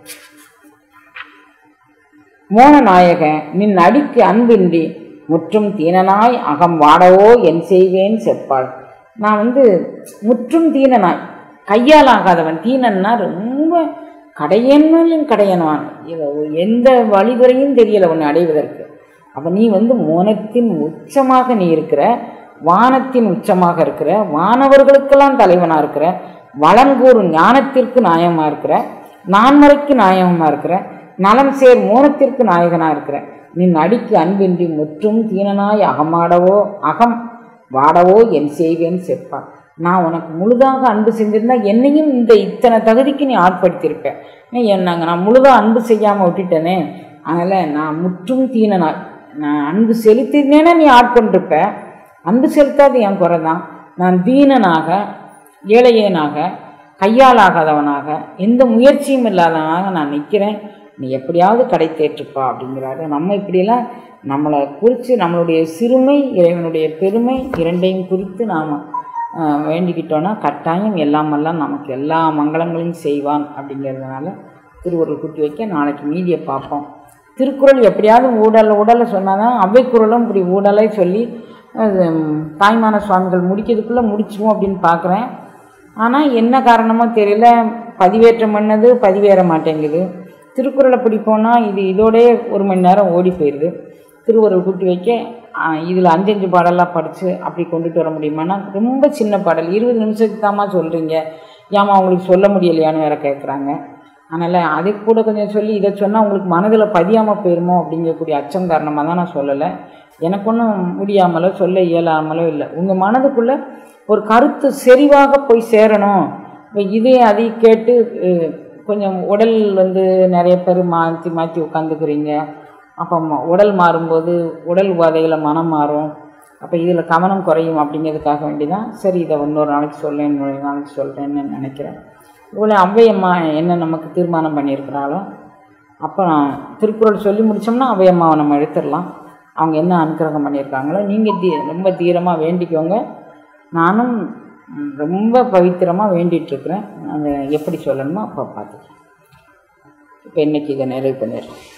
Speaker 1: மோனநாயக நின் அடிக்கு அன்பின்றி முற்றும் தீனனாய் அகம் வாடவோ என் செய்வேன் செப்பாள் நான் வந்து முற்றும் தீனனாய் கையால் ஆகாதவன் தீனன்னா ரொம்ப கடையன்னாலும் கடையனான் இவ எந்த வழிதுறையும் தெரியல உன்னை அடைவதற்கு அப்போ நீ வந்து மோனத்தின் உச்சமாக நீ இருக்கிற வானத்தின் உச்சமாக இருக்கிற வானவர்களுக்கெல்லாம் தலைவனாக இருக்கிற வளங்கூர் ஞானத்திற்கு நாயகமாக இருக்கிற நான்மறைக்கு நாயகமாக இருக்கிற நலம் சேர் மோனத்திற்கு நாயகனாக இருக்கிற நின் அடிக்கு அன்பின்றி முற்றும் தீனனாய் அகமாடவோ அகம் வாடவோ என் செய்வேன் செப்பான் நான் உனக்கு முழுதாக அன்பு செஞ்சிருந்தா என்னையும் இந்த இத்தனை தகுதிக்கு நீ ஆட்படுத்தியிருப்ப நீ என்னங்க நான் முழுதாக அன்பு செய்யாமல் விட்டுட்டேனே அதனால் நான் முற்றும் தீனனாய் நான் அன்பு செலுத்தினேன்னா நீ ஆட்கொண்டிருப்ப அன்பு செலுத்தாது என் குறை தான் நான் தீனனாக ஏழையனாக கையாலாகாதவனாக எந்த முயற்சியும் இல்லாதவனாக நான் நிற்கிறேன் நீ எப்படியாவது கடை தேற்றுப்பா அப்படிங்கிறாரு நம்ம இப்படியெல்லாம் நம்மளை குறித்து நம்மளுடைய சிறுமை இறைவனுடைய பெருமை இரண்டையும் குறித்து நாம் வேண்டிக்கிட்டோன்னா கட்டாயம் எல்லாமெல்லாம் நமக்கு எல்லா மங்களங்களையும் செய்வான் அப்படிங்கிறதுனால திருவருள் குட்டி வைக்க நாளைக்கு மீதியை பார்ப்போம் திருக்குறள் எப்படியாவது ஊடல் ஊடலை சொன்னால் தான் அவ்வைக்குறளும் இப்படி ஊடலை சொல்லி அது தாய்மான சுவாமிகள் முடிக்கிறதுக்குள்ளே முடிச்சுவோம் அப்படின்னு பார்க்குறேன் ஆனால் என்ன காரணமோ தெரியல பதிவேற்றம் பண்ணது பதிவேற மாட்டேங்குது திருக்குறளை பிடிப்போன்னா இது இதோடே ஒரு மணி நேரம் ஓடி போயிடுது திருவருள் கூட்டி வைக்க இதில் அஞ்சஞ்சு பாடலாம் படித்து அப்படி கொண்டுட்டு வர முடியுமானா ரொம்ப சின்ன பாடல் இருபது நிமிஷத்துக்கு தாம்மா சொல்கிறீங்க ஏமா உங்களுக்கு சொல்ல முடியலையான்னு வேற கேட்குறாங்க அதனால் அதை கூட கொஞ்சம் சொல்லி இதை சொன்னால் உங்களுக்கு மனதில் பதியாமல் போயிருமோ அப்படிங்கக்கூடிய அச்சம் காரணமாக தான் நான் சொல்லலை எனக்கு ஒன்றும் முடியாமலோ சொல்ல இயலாமலோ இல்லை உங்கள் மனதுக்குள்ளே ஒரு கருத்து செறிவாக போய் சேரணும் இப்போ இதே அதை கேட்டு அஹ், கொஞ்சம் உடல் வந்து நிறைய பேர் மாற்றி மாற்றி உட்காந்துக்கிறீங்க அப்போ ம- உடல் மாறும்போது உடல் உபாதைகளை மனம் மாறும் அப்போ இதில் கவனம் குறையும் அப்படிங்கிறதுக்காக வேண்டி தான் சரி இதை இன்னொரு நாளைக்கு சொல்லேன் இன்னொரு நாளைக்கு சொல்கிறேன்னு நினைக்கிறேன் இவ்வளோ அவ்வையம்மா என்ன நமக்கு தீர்மானம் பண்ணியிருக்கிறாளோ அப்போ நான் திருக்குறள் சொல்லி முடித்தோம்னா அவ்வையம்மாவை நம்ம எடுத்துடலாம் அவங்க என்ன அனுக்கிரகம் பண்ணியிருக்காங்களோ நீங்கள் தீ ரொம்ப தீரமாக வேண்டிக்கோங்க நானும் ம், ரொம்ப பவித்திரமாக வேண்டிகிட்ருக்கிறேன் அதை எப்படி சொல்லணுமோ அப்போ பார்த்துக்கலாம் இப்போ இன்னைக்கு இதை நிறைவு பண்ணிடுறேன்